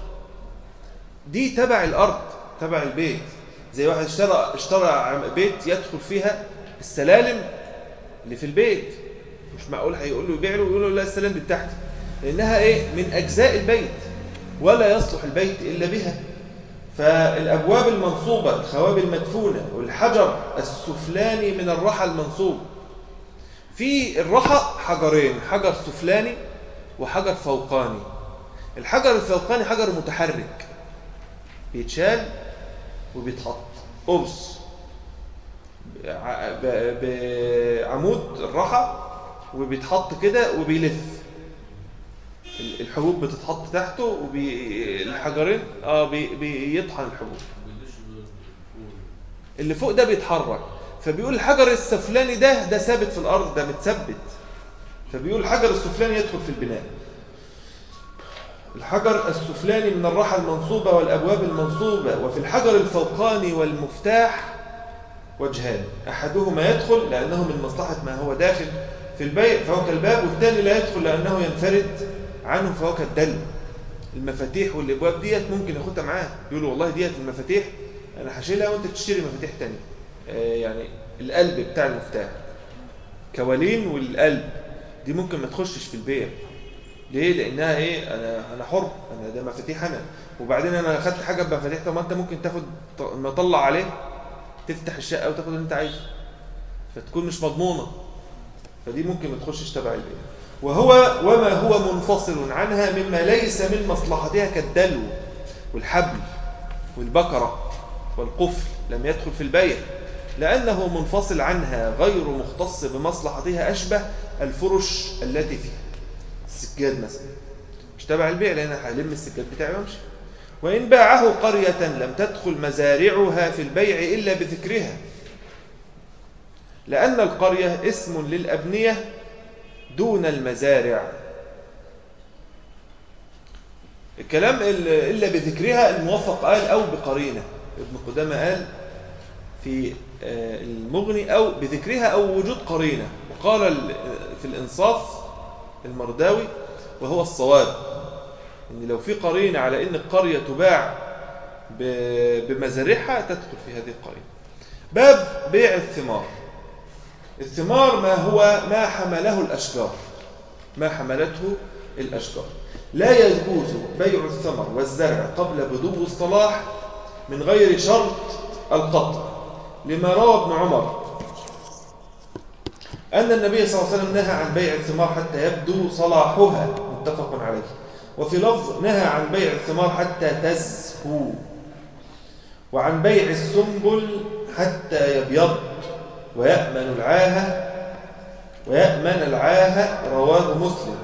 دي تبع الارض تبع البيت زي واحد اشترى اشترى عم- بيت يدخل فيها السلالم اللي في البيت مش معقول هيقول له يبيع له ويقول له لا السلالم دي بتاعتي لانها ايه من اجزاء البيت ولا يصلح البيت الا بها فالابواب المنصوبه الخوابي المدفونه والحجر السفلاني من الرحى المنصوب في الرحى حجرين حجر سفلاني وحجر فوقاني الحجر الفوقاني حجر متحرك بيتشال وبيتحط قرص ع- ب- بعمود الرحى وبيتحط كده وبيلف ال- الحبوب بتتحط تحته والحجرين اه بي بيطحن الحبوب بيدوش بالفول اللي فوق ده بيتحرك فبيقول الحجر السفلاني ده ده ثابت في الارض ده متثبت فبيقول الحجر السفلاني يدخل في البناء الحجر السفلاني من الراحة المنصوبة والأبواب المنصوبة وفي الحجر الفوقاني والمفتاح وجهان أحدهما يدخل لأنه من مصلحة ما هو داخل في البيع فهو كالباب والثاني لا يدخل لأنه ينفرد عنه فهو كالدل المفاتيح والابواب ديت ممكن ياخدها معاه يقولوا والله ديت المفاتيح انا هشيلها وانت تشتري مفاتيح تانية آه يعني القلب بتاع المفتاح كوالين والقلب دي ممكن ما تخشش في البيع ليه لانها ايه انا انا حر انا ده مفاتيح انا وبعدين انا اخدت حاجه بمفاتيح طب ما انت ممكن تاخد ط- ما اطلع عليه تفتح الشقه وتاخد اللي انت عايزه فتكون مش مضمونه فدي ممكن ما تخشش تبع البيع وهو وما هو منفصل عنها مما ليس من مصلحتها كالدلو والحبل والبكرة والقفل لم يدخل في البيع لأنه منفصل عنها غير مختص بمصلحتها أشبه الفرش التي فيها السجاد مثلا مش تبع البيع لأن أنا هلم السجاد بتاعي وامشي وإن باعه قرية لم تدخل مزارعها في البيع إلا بذكرها لأن القرية اسم للأبنية دون المزارع الكلام ال- إلا بذكرها الموفق قال أو بقرينة ابن قدامة قال في آه، المغني أو بذكرها أو وجود قرينة وقال ال- في الإنصاف المرداوي وهو الصواب إن لو في قرينة على إن القرية تباع ب- بمزارعها تدخل في هذه القرينة باب بيع الثمار الثمار ما هو ما حمله الأشجار ما حملته الأشجار لا يجوز بيع الثمر والزرع قبل بدو الصلاح من غير شرط القطع لما روى ابن عمر أن النبي صلى الله عليه وسلم نهى عن بيع الثمار حتى يبدو صلاحها متفق عليه وفي لفظ نهى عن بيع الثمار حتى تزهو وعن بيع السنبل حتى يبيض ويأمن العاهة ويأمن العاهة رواه مسلم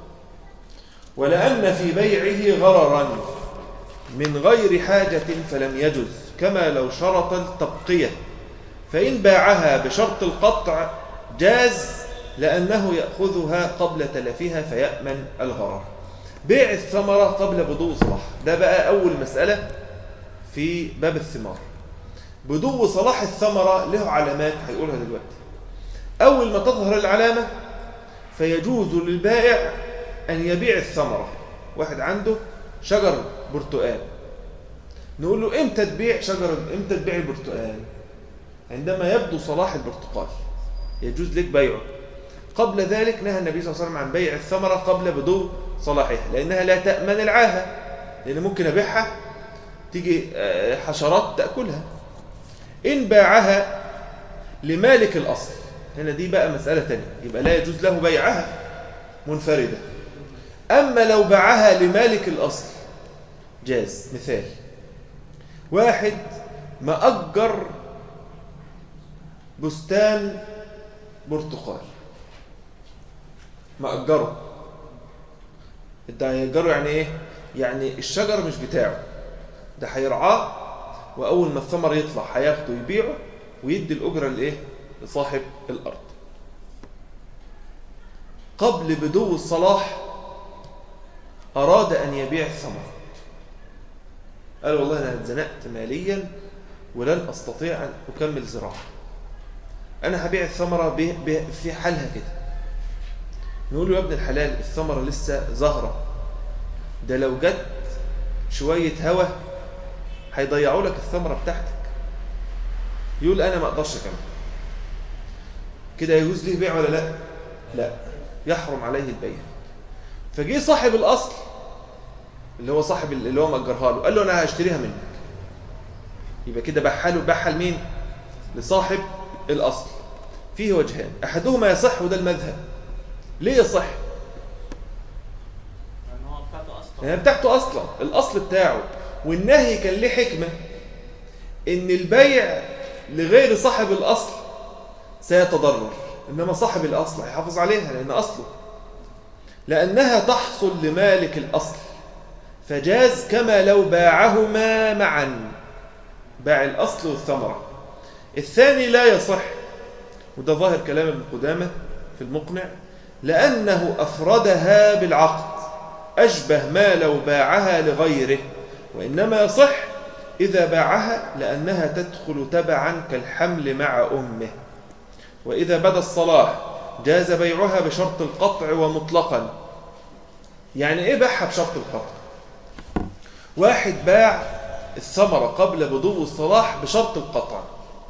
ولأن في بيعه غررا من غير حاجة فلم يجز كما لو شرط التبقية فإن باعها بشرط القطع جاز لأنه يأخذها قبل تلفها فيأمن الغرر بيع الثمرة قبل بدو صلاح ده بقى أول مسألة في باب الثمار بدو صلاح الثمرة له علامات هيقولها دلوقتي أول ما تظهر العلامة فيجوز للبائع أن يبيع الثمرة واحد عنده شجر برتقال نقول له امتى تبيع شجر امتى تبيع البرتقال عندما يبدو صلاح البرتقال يجوز لك بيعه قبل ذلك نهى النبي صلى الله عليه وسلم عن بيع الثمرة قبل بدو صلاحها لأنها لا تأمن العاهة لأن ممكن أبيعها تيجي آه، حشرات تأكلها إن باعها لمالك الأصل هنا دي بقى مسألة تانية يبقى لا يجوز له بيعها منفردة أما لو باعها لمالك الأصل جاز مثال واحد مأجر بستان برتقال مأجره ده هيأجره يعني ايه يعني الشجر مش بتاعه ده هيرعاه واول ما الثمر يطلع هياخده يبيعه ويدي الاجره لايه لصاحب الارض قبل بدو الصلاح اراد ان يبيع الثمر قال والله انا اتزنقت ماليا ولن استطيع ان اكمل زراعه انا هبيع الثمره ب... ب... في حالها كده نقول له يا ابن الحلال الثمره لسه زهره ده لو جت شويه هوا هيضيعوا لك الثمره بتاعتك يقول انا ما اقدرش اكمل كده يجوز ليه بيع ولا لا لا يحرم عليه البيع فجه صاحب الاصل اللي هو صاحب اللي هو مأجرها له قال له انا هشتريها منك يبقى كده بحاله بحل مين لصاحب الاصل فيه وجهان احدهما يصح وده المذهب ليه يصح لان هو بتاعته اصلا يعني بتاعته اصلا الاصل بتاعه والنهي كان ليه حكمه ان البيع لغير صاحب الاصل سيتضرر انما صاحب الاصل هيحافظ عليها لان اصله لانها تحصل لمالك الاصل فجاز كما لو باعهما معا باع الاصل والثمره الثاني لا يصح وده ظاهر كلام ابن قدامه في المقنع لانه افردها بالعقد أشبه ما لو باعها لغيره وإنما يصح إذا باعها لأنها تدخل تبعا كالحمل مع أمه وإذا بدا الصلاح جاز بيعها بشرط القطع ومطلقا يعني إيه باعها بشرط القطع واحد باع الثمرة قبل بدو الصلاح بشرط القطع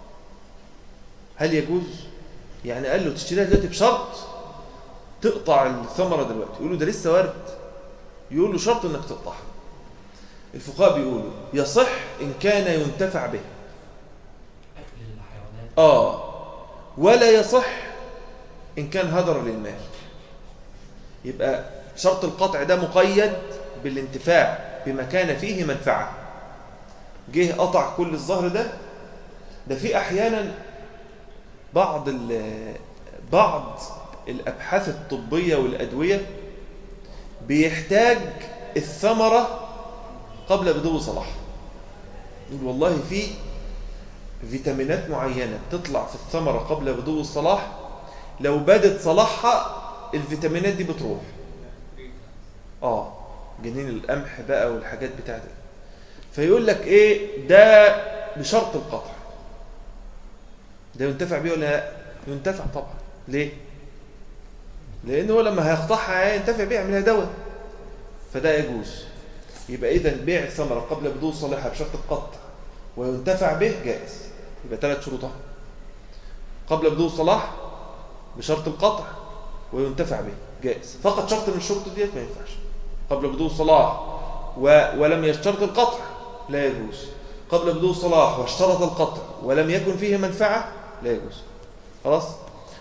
هل يجوز؟ يعني قال له تشتريها دلوقتي بشرط تقطع الثمرة دلوقتي يقول له ده لسه ورد يقول له شرط انك تقطعها الفقهاء بيقولوا يصح ان كان ينتفع به اكل الحيوانات اه ولا يصح ان كان هدر للمال يبقى شرط القطع ده مقيد بالانتفاع بما كان فيه منفعه جه قطع كل الظهر ده ده في احيانا بعض ال- بعض الابحاث الطبيه والادويه بيحتاج الثمرة قبل بدو صلاح يقول والله في فيتامينات معينة تطلع في الثمرة قبل بدو الصلاح لو بدت صلاحها الفيتامينات دي بتروح اه جنين القمح بقى والحاجات بتاعت فيقول لك ايه ده بشرط القطع ده ينتفع بيه ولا لا ينتفع طبعا ليه لانه هو لما هيقطعها ينتفع بيها يعملها دواء فده يجوز يبقى اذا بيع الثمره قبل بدو صلاحها بشرط القطع وينتفع به جائز يبقى ثلاث شروط اهو. قبل بدو صلاح بشرط القطع وينتفع به جائز فقط شرط من الشروط ديت ما ينفعش قبل بدو صلاح و... ولم يشترط القطع لا يجوز قبل بدو صلاح واشترط القطع ولم يكن فيه منفعه لا يجوز خلاص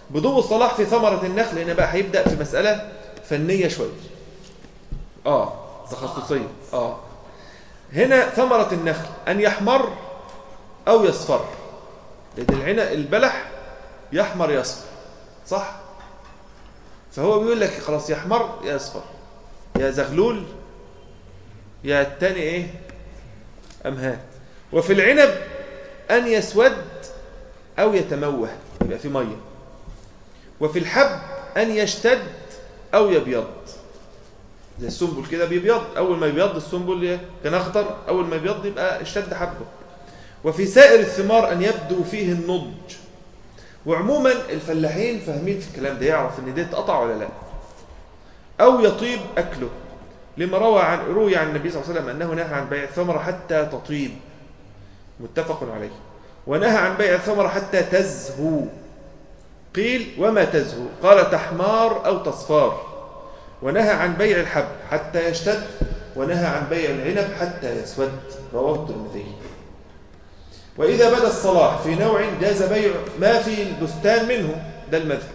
بدو الصلاح في ثمرة النخل هنا بقى هيبدأ في مسألة فنية شوية اه تخصصية اه هنا ثمرة النخل أن يحمر أو يصفر لأن العنب البلح يحمر يصفر صح فهو بيقول لك خلاص يحمر يا يصفر يا زغلول يا التاني ايه أمهات وفي العنب أن يسود أو يتموه يبقى في مية وفي الحب أن يشتد أو يبيض زي السنبل كده بيبيض أول ما يبيض السنبل كان أخضر أول ما يبيض يبقى اشتد حبه وفي سائر الثمار أن يبدو فيه النضج وعموما الفلاحين فاهمين في الكلام ده يعرف ان ده اتقطع ولا لا أو يطيب أكله لما روى عن روي عن النبي صلى الله عليه وسلم أنه نهى عن بيع الثمرة حتى تطيب متفق عليه ونهى عن بيع الثمرة حتى تزهو قيل وما تزهو قال تحمار أو تصفار ونهى عن بيع الحب حتى يشتد ونهى عن بيع العنب حتى يسود رواه الترمذي وإذا بدا الصلاح في نوع جاز بيع ما في البستان منه ده المذهب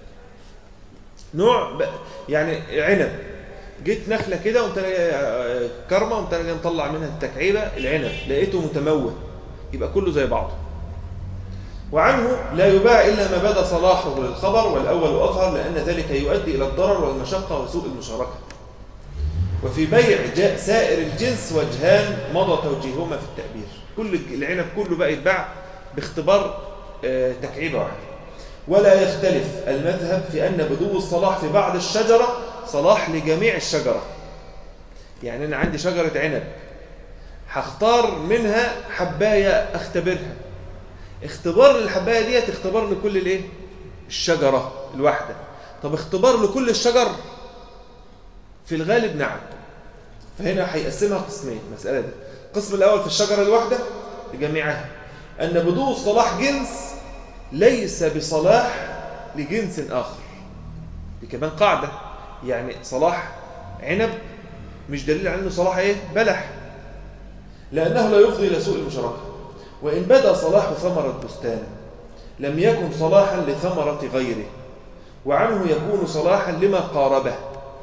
نوع ب... يعني عنب جيت نخلة كده وانت كرمة وانت جاي مطلع منها التكعيبة العنب لقيته متموه يبقى كله زي بعضه وعنه لا يباع إلا ما بدا صلاحه للخبر والأول أظهر لأن ذلك يؤدي إلى الضرر والمشقة وسوء المشاركة وفي بيع جاء سائر الجنس وجهان مضى توجيههما في التأبير كل العنب كله بقى يتباع باختبار آه، تكعيبة واحدة ولا يختلف المذهب في أن بدو الصلاح في بعض الشجرة صلاح لجميع الشجرة يعني أنا عندي شجرة عنب هختار منها حباية أختبرها اختبار للحباية ديت اختبار لكل الايه الشجرة الواحدة طب اختبار لكل الشجر في الغالب نعم فهنا هيقسمها قسمين المسألة دي القسم الأول في الشجرة الواحدة لجميعها أن بدو الصلاح جنس ليس بصلاح لجنس آخر دي كمان قاعدة يعني صلاح عنب مش دليل على أنه صلاح إيه؟ بلح لأنه لا يفضي إلى سوء المشاركة وإن بدا صلاح ثمرة بستان لم يكن صلاحا لثمرة غيره وعنه يكون صلاحا لما قاربه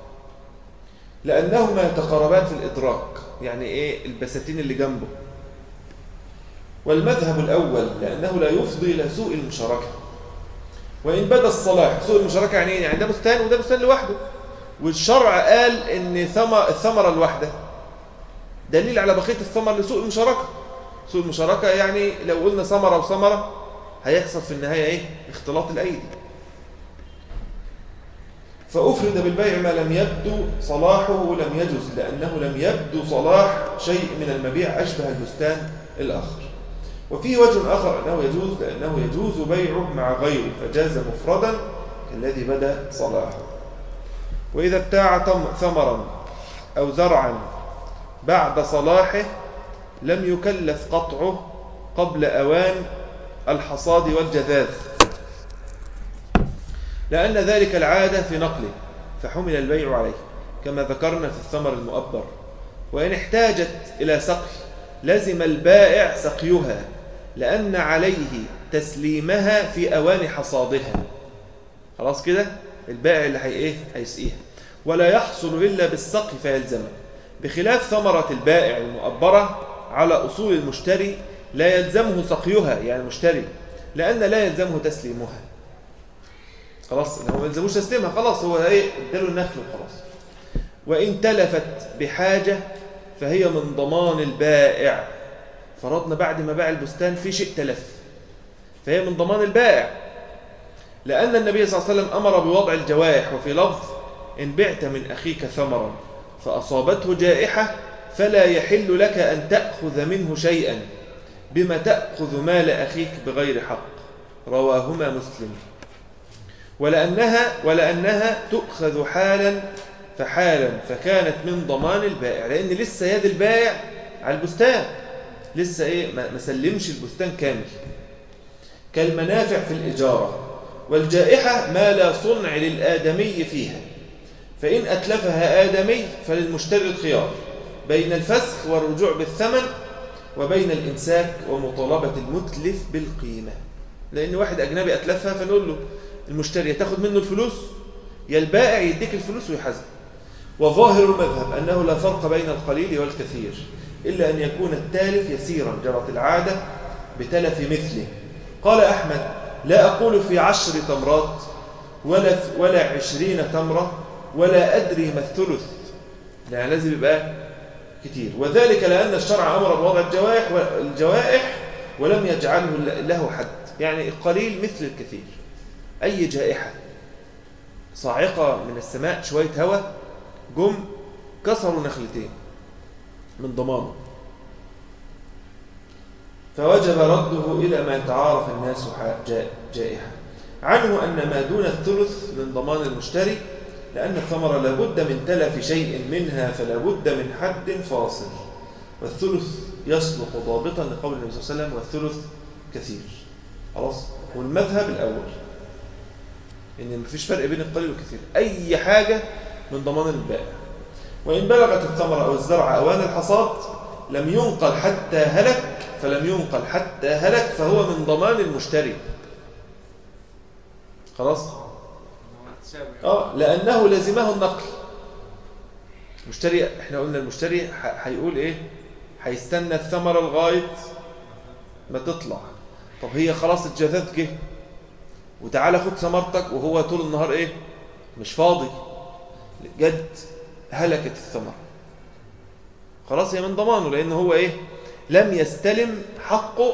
لأنهما يتقاربان في الإدراك يعني إيه البساتين اللي جنبه والمذهب الأول لأنه لا يفضي إلى سوء المشاركة وإن بدا الصلاح سوء المشاركة يعني إيه؟ يعني ده بستان وده بستان لوحده والشرع قال إن ثمر الثمرة الواحدة دليل على بقية الثمر لسوء المشاركة سوء المشاركة يعني لو قلنا ثمرة وثمرة هيحصل في النهاية إيه؟ اختلاط الأيدي فأفرد بالبيع ما لم يبدو صلاحه لم يجوز لأنه لم يبدو صلاح شيء من المبيع أشبه البستان الآخر وفيه وجه آخر أنه يجوز لأنه يجوز بيعه مع غيره فجاز مفردا كالذي بدأ صلاحه وإذا ابتاع ثمرا أو زرعا بعد صلاحه لم يكلف قطعه قبل أوان الحصاد والجذاذ لأن ذلك العادة في نقله فحمل البيع عليه كما ذكرنا في الثمر المؤبر وإن احتاجت إلى سقي لزم البائع سقيها لأن عليه تسليمها في أوان حصادها خلاص كده البائع اللي هي ايه هيسقيها ولا يحصل إلا بالسقي فيلزمه بخلاف ثمرة البائع المؤبرة على أصول المشتري لا يلزمه سقيها يعني المشتري لأن لا يلزمه تسليمها خلاص هو ما يلزموش تسليمها خلاص هو ايه اداله النخل وخلاص وإن تلفت بحاجة فهي من ضمان البائع فرضنا بعد ما باع البستان في شيء تلف فهي من ضمان البائع لأن النبي صلى الله عليه وسلم أمر بوضع الجوائح وفي لفظ إن بعت من أخيك ثمرا فأصابته جائحة فلا يحل لك أن تأخذ منه شيئا بما تأخذ مال أخيك بغير حق رواهما مسلم ولأنها, ولأنها تؤخذ حالا فحالا فكانت من ضمان البائع لأن لسه يد البائع على البستان لسه إيه ما سلمش البستان كامل كالمنافع في الإجارة والجائحة ما لا صنع للآدمي فيها فإن أتلفها آدمي فللمشتري الخيار بين الفسخ والرجوع بالثمن وبين الإمساك ومطالبة المتلف بالقيمة لأن واحد أجنبي أتلفها فنقول له المشتري تاخد منه الفلوس يا البائع يديك الفلوس ويحاسبك وظاهر المذهب أنه لا فرق بين القليل والكثير إلا أن يكون التالف يسيرا جرت العادة بتلف مثله قال أحمد لا أقول في عشر تمرات ولا, ولا عشرين تمرة ولا أدري ما الثلث يعني لازم يبقى كتير وذلك لأن الشرع أمر بوضع الجوائح والجوائح ولم يجعله له حد يعني القليل مثل الكثير أي جائحة صاعقة من السماء شوية هواء جم كسروا نخلتين من ضمانه فوجب رده إلى ما يتعارف الناس جائحة عنه أن ما دون الثلث من ضمان المشتري لأن الثمرة لابد من تلف شيء منها فلا بد من حد فاصل والثلث يصلح ضابطا لقول النبي صلى الله عليه وسلم والثلث كثير خلاص والمذهب الأول إن مفيش فرق بين القليل والكثير أي حاجة من ضمان البائع وإن بلغت الثمرة أو الزرع أوان الحصاد لم ينقل حتى هلك فلم ينقل حتى هلك فهو من ضمان المشتري خلاص اه لانه لازمه النقل المشتري احنا قلنا المشتري هيقول ايه هيستنى الثمره لغايه ما تطلع طب هي خلاص الجذاذ جه وتعالى خد ثمرتك وهو طول النهار ايه مش فاضي جد هلكت الثمره خلاص هي من ضمانه لان هو ايه لم يستلم حقه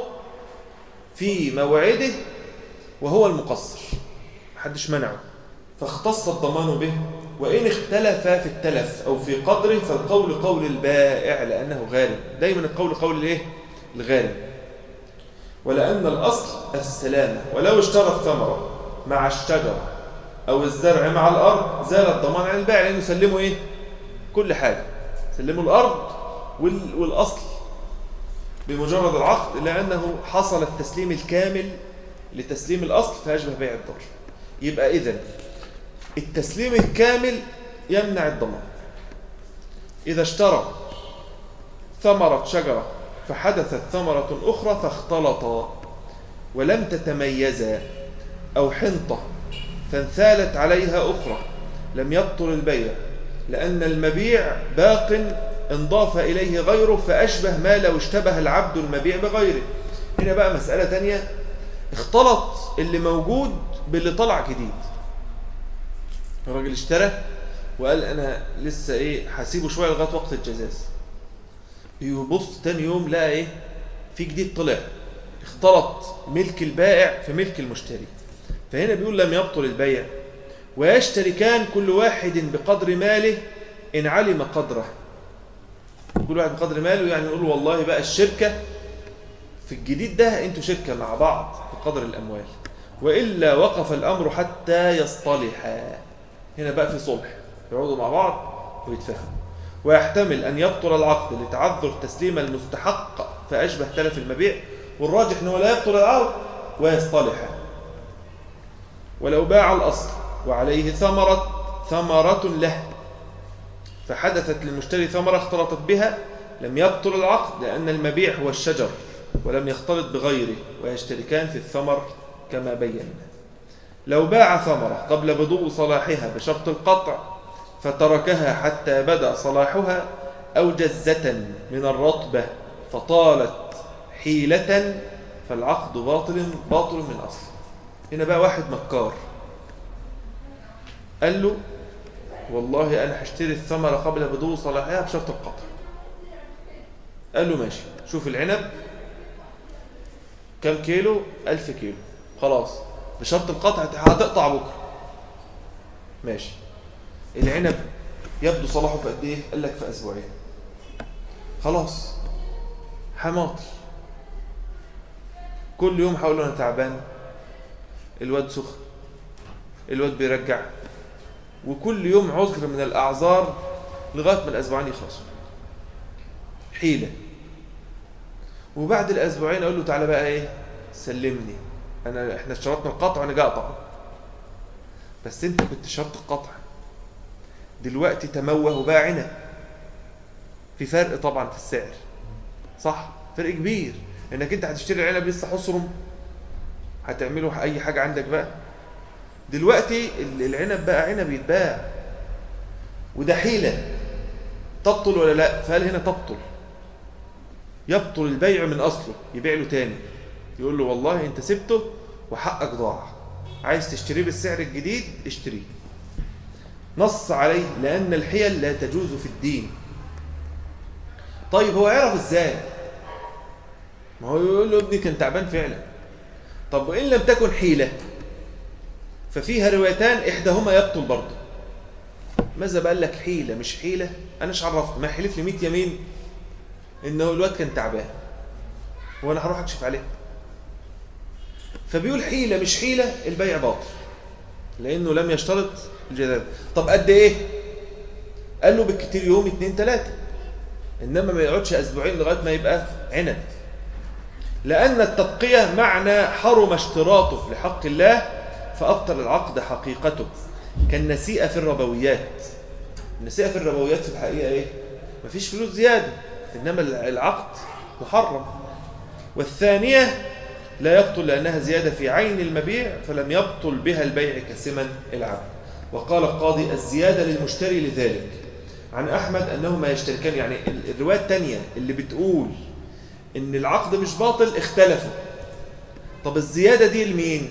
في موعده وهو المقصر محدش منعه فاختص الضمان به وإن اختلف في التلف أو في قدره فالقول قول البائع لأنه غالب دايما القول قول الايه الغالب ولأن الأصل السلامة ولو اشترى الثمرة مع الشجرة أو الزرع مع الأرض زال الضمان عن البائع لأنه سلموا إيه كل حاجة سلموا الأرض والأصل بمجرد العقد لأنه حصل التسليم الكامل لتسليم الأصل فيشبه بيع الضر يبقى إذن التسليم الكامل يمنع الضمان إذا اشترى ثمرة شجرة فحدثت ثمرة أخرى فاختلطا ولم تتميزا أو حنطة فانثالت عليها أخرى لم يبطل البيع لأن المبيع باق انضاف إليه غيره فأشبه ما لو اشتبه العبد المبيع بغيره هنا بقى مسألة تانية اختلط اللي موجود باللي طلع جديد الراجل اشترى وقال انا لسه ايه هسيبه شويه لغايه وقت الجزاز يبص تاني يوم لقى ايه في جديد طلع اختلط ملك البائع في ملك المشتري فهنا بيقول لم يبطل البيع ويشتركان كل واحد بقدر ماله ان علم قدره كل واحد بقدر ماله يعني نقول والله بقى الشركه في الجديد ده انتوا شركه مع بعض بقدر الاموال والا وقف الامر حتى يصطلحا هنا بقى في صلح يقعدوا مع بعض ويتفاهموا ويحتمل أن يبطل العقد لتعذر تسليم المستحق فأشبه تلف المبيع والراجح أنه لا يبطل العقد ويصطلح ولو باع الأصل وعليه ثمرة ثمرة له فحدثت للمشتري ثمرة اختلطت بها لم يبطل العقد لأن المبيع هو الشجر ولم يختلط بغيره ويشتركان في الثمر كما بينا لو باع ثمرة قبل بدو صلاحها بشرط القطع فتركها حتى بدا صلاحها أو جزة من الرطبة فطالت حيلة فالعقد باطل باطل من أصل هنا بقى واحد مكار قال له والله أنا هشتري الثمرة قبل بدو صلاحها بشرط القطع قال له ماشي شوف العنب كم كيلو ألف كيلو خلاص بشرط القطع هتقطع بكره ماشي العنب يبدو صلاحه في قد ايه قال لك في اسبوعين خلاص حماطل كل يوم هقول له انا تعبان الواد سخن الواد بيرجع وكل يوم عذر من الاعذار لغايه ما الاسبوعين يخلصوا حيله وبعد الاسبوعين اقول له تعالى بقى ايه سلمني انا احنا اشترطنا القطع وانا جاي اقطع بس انت كنت شرط القطع دلوقتي تموه وباع عنب في فرق طبعا في السعر صح فرق كبير انك انت هتشتري العنب لسه حصرم هتعمله اي حاجه عندك بقى دلوقتي ال- العنب بقى عنب يتباع وده حيلة تبطل ولا لا فقال هنا تبطل يبطل البيع من أصله يبيع له تاني يقول له والله انت سبته وحقك ضاع عايز تشتريه بالسعر الجديد اشتريه نص عليه لأن الحيل لا تجوز في الدين طيب هو عرف ازاي ما هو يقول له ابني كان تعبان فعلا طب وإن لم تكن حيلة ففيها روايتان إحداهما يبطل برضه ماذا بقى لك حيلة مش حيلة أنا مش عرفت ما حلف لي 100 يمين إنه الواد كان تعبان وأنا هروح أكشف عليه فبيقول حيلة مش حيلة البيع باطل لأنه لم يشترط الجدال طب قد إيه قال له بالكتير يوم اتنين تلاتة إنما ما يقعدش أسبوعين لغاية ما يبقى عنب لأن التبقية معنى حرم اشتراطه لحق الله فأبطل العقد حقيقته كالنسيئة في الربويات النسيئة في الربويات في الحقيقة إيه؟ مفيش فلوس زيادة إنما العقد محرم والثانية لا يبطل لأنها زيادة في عين المبيع فلم يبطل بها البيع كسمن العبد وقال القاضي الزيادة للمشتري لذلك عن أحمد أنهما يشتركان يعني ال- الرواية التانية اللي بتقول إن العقد مش باطل اختلفوا طب الزيادة دي لمين؟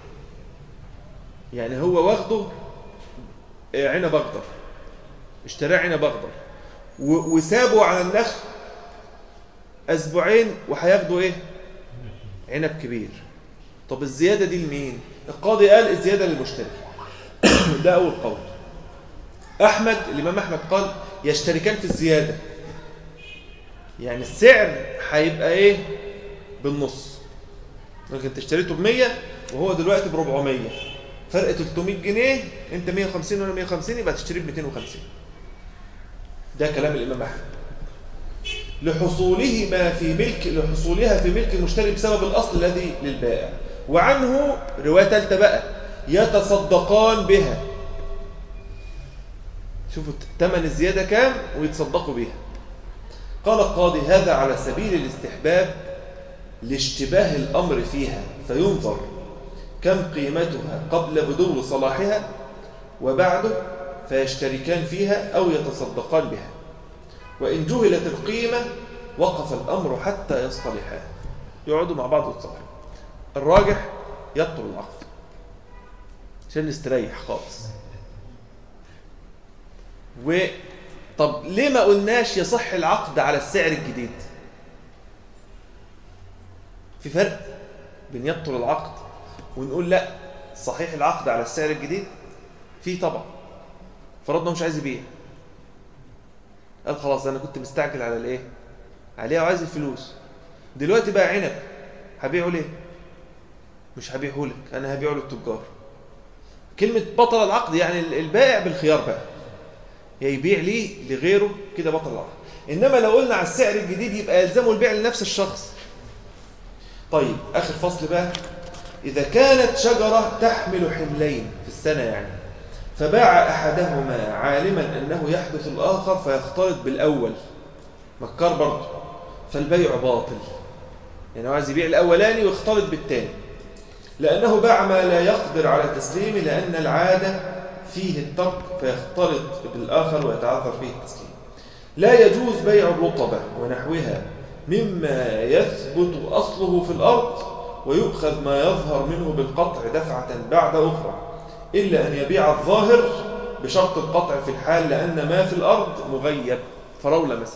يعني هو واخده آه، عنب أخضر اشتراه عنب أخضر و- وسابه على النخل أسبوعين وهياخدوا إيه؟ عنب كبير طب الزيادة دي لمين؟ القاضي قال الزيادة للمشتري ده أول قول أحمد الإمام أحمد قال يشتركان في الزيادة يعني السعر هيبقى إيه؟ بالنص لكن انت اشتريته ب 100 وهو دلوقتي ب 400 فرق 300 جنيه انت 150 وانا 150 يبقى تشتريه ب 250 ده كلام الامام احمد لحصولهما في ملك لحصولها في ملك المشتري بسبب الاصل الذي للبائع وعنه روايه ثالثه بقى يتصدقان بها شوفوا ثمن الزياده كام ويتصدقوا بيها قال القاضي هذا على سبيل الاستحباب لاشتباه الأمر فيها فينظر كم قيمتها قبل بدو صلاحها وبعده فيشتركان فيها أو يتصدقان بها وإن جهلت القيمة وقف الأمر حتى يصطلحا يقعدوا مع بعض ويتصالحوا الراجح يبطل العقد عشان نستريح خالص و طب ليه ما قلناش يصح العقد على السعر الجديد في فرق بين يبطل العقد ونقول لا صحيح العقد على السعر الجديد في طبعا فرضنا مش عايز يبيع قال خلاص انا كنت مستعجل على الايه عليها وعايز الفلوس دلوقتي بقى عنب هبيعه ليه مش هبيعه لك انا هبيعه للتجار كلمة بطل العقد يعني البائع بالخيار بقى يا يبيع ليه لغيره كده بطل العقد انما لو قلنا على السعر الجديد يبقى يلزمه البيع لنفس الشخص طيب آخر فصل بقى إذا كانت شجرة تحمل حملين في السنة يعني فباع أحدهما عالما أنه يحدث الآخر فيختلط بالأول مكار برضه فالبيع باطل يعني هو عايز يبيع الأولاني ويختلط بالتاني لأنه باع ما لا يقدر على تسليمه لأن العادة فيه الترك فيختلط بالآخر ويتعذر فيه التسليم لا يجوز بيع الرطبة ونحوها مما يثبت أصله في الأرض ويؤخذ ما يظهر منه بالقطع دفعة بعد أخرى إلا أن يبيع الظاهر بشرط القطع في الحال لأن ما في الأرض مغيب فراولة مثلا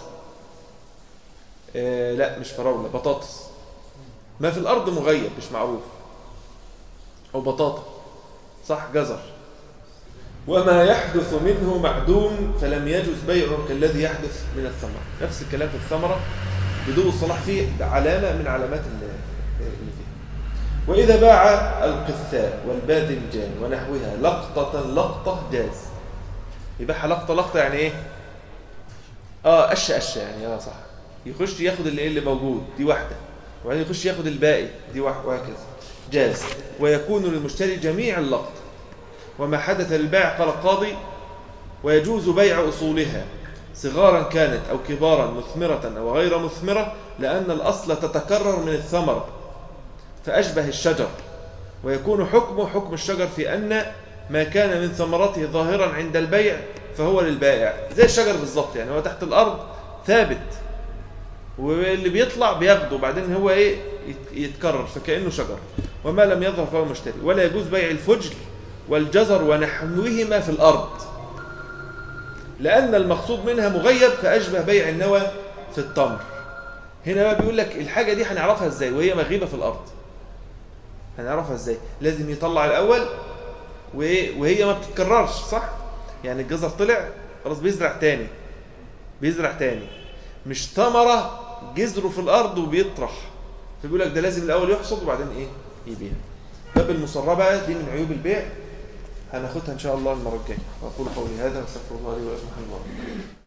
آه لا مش فراولة بطاطس ما في الأرض مغيب مش معروف أو بطاطا صح جزر وما يحدث منه معدوم فلم يجوز بيعه كالذي يحدث من الثمرة نفس الكلام في الثمرة بدون الصلاح فيه علامة من علامات اللي فيه وإذا باع القثاء والباذنجان ونحوها لقطة لقطة جاز يبيعها لقطة لقطة يعني إيه؟ آه قشة قشة يعني آه صح يخش ياخد اللي, اللي موجود دي واحدة وبعدين يخش ياخد الباقي دي واحدة وهكذا جاز ويكون للمشتري جميع اللقطة وما حدث للبائع قال القاضي ويجوز بيع أصولها صغارا كانت أو كبارا مثمرة أو غير مثمرة لأن الأصل تتكرر من الثمرة فأشبه الشجر ويكون حكمه حكم الشجر في أن ما كان من ثمرته ظاهرا عند البيع فهو للبائع زي الشجر بالظبط يعني هو تحت الأرض ثابت واللي بيطلع بياخده وبعدين هو ايه يت- يتكرر فكأنه شجر وما لم يظهر فهو مشتري ولا يجوز بيع الفجل والجزر ونحوهما في الأرض لأن المقصود منها مغيب فأشبه بيع النوى في التمر هنا بقى بيقول لك الحاجة دي هنعرفها ازاي وهي مغيبة في الأرض هنعرفها ازاي لازم يطلع الأول وإيه؟ وهي ما بتتكررش صح يعني الجزر طلع خلاص بيزرع تاني بيزرع تاني مش ثمرة جذره في الأرض وبيطرح فبيقول لك ده لازم الأول يحصد وبعدين إيه يبيع باب المصرة بقى دي من عيوب البيع هناخدها إن شاء الله المرة الجاية وأقول قولي هذا واستغفر الله لي ولكم الحمد لله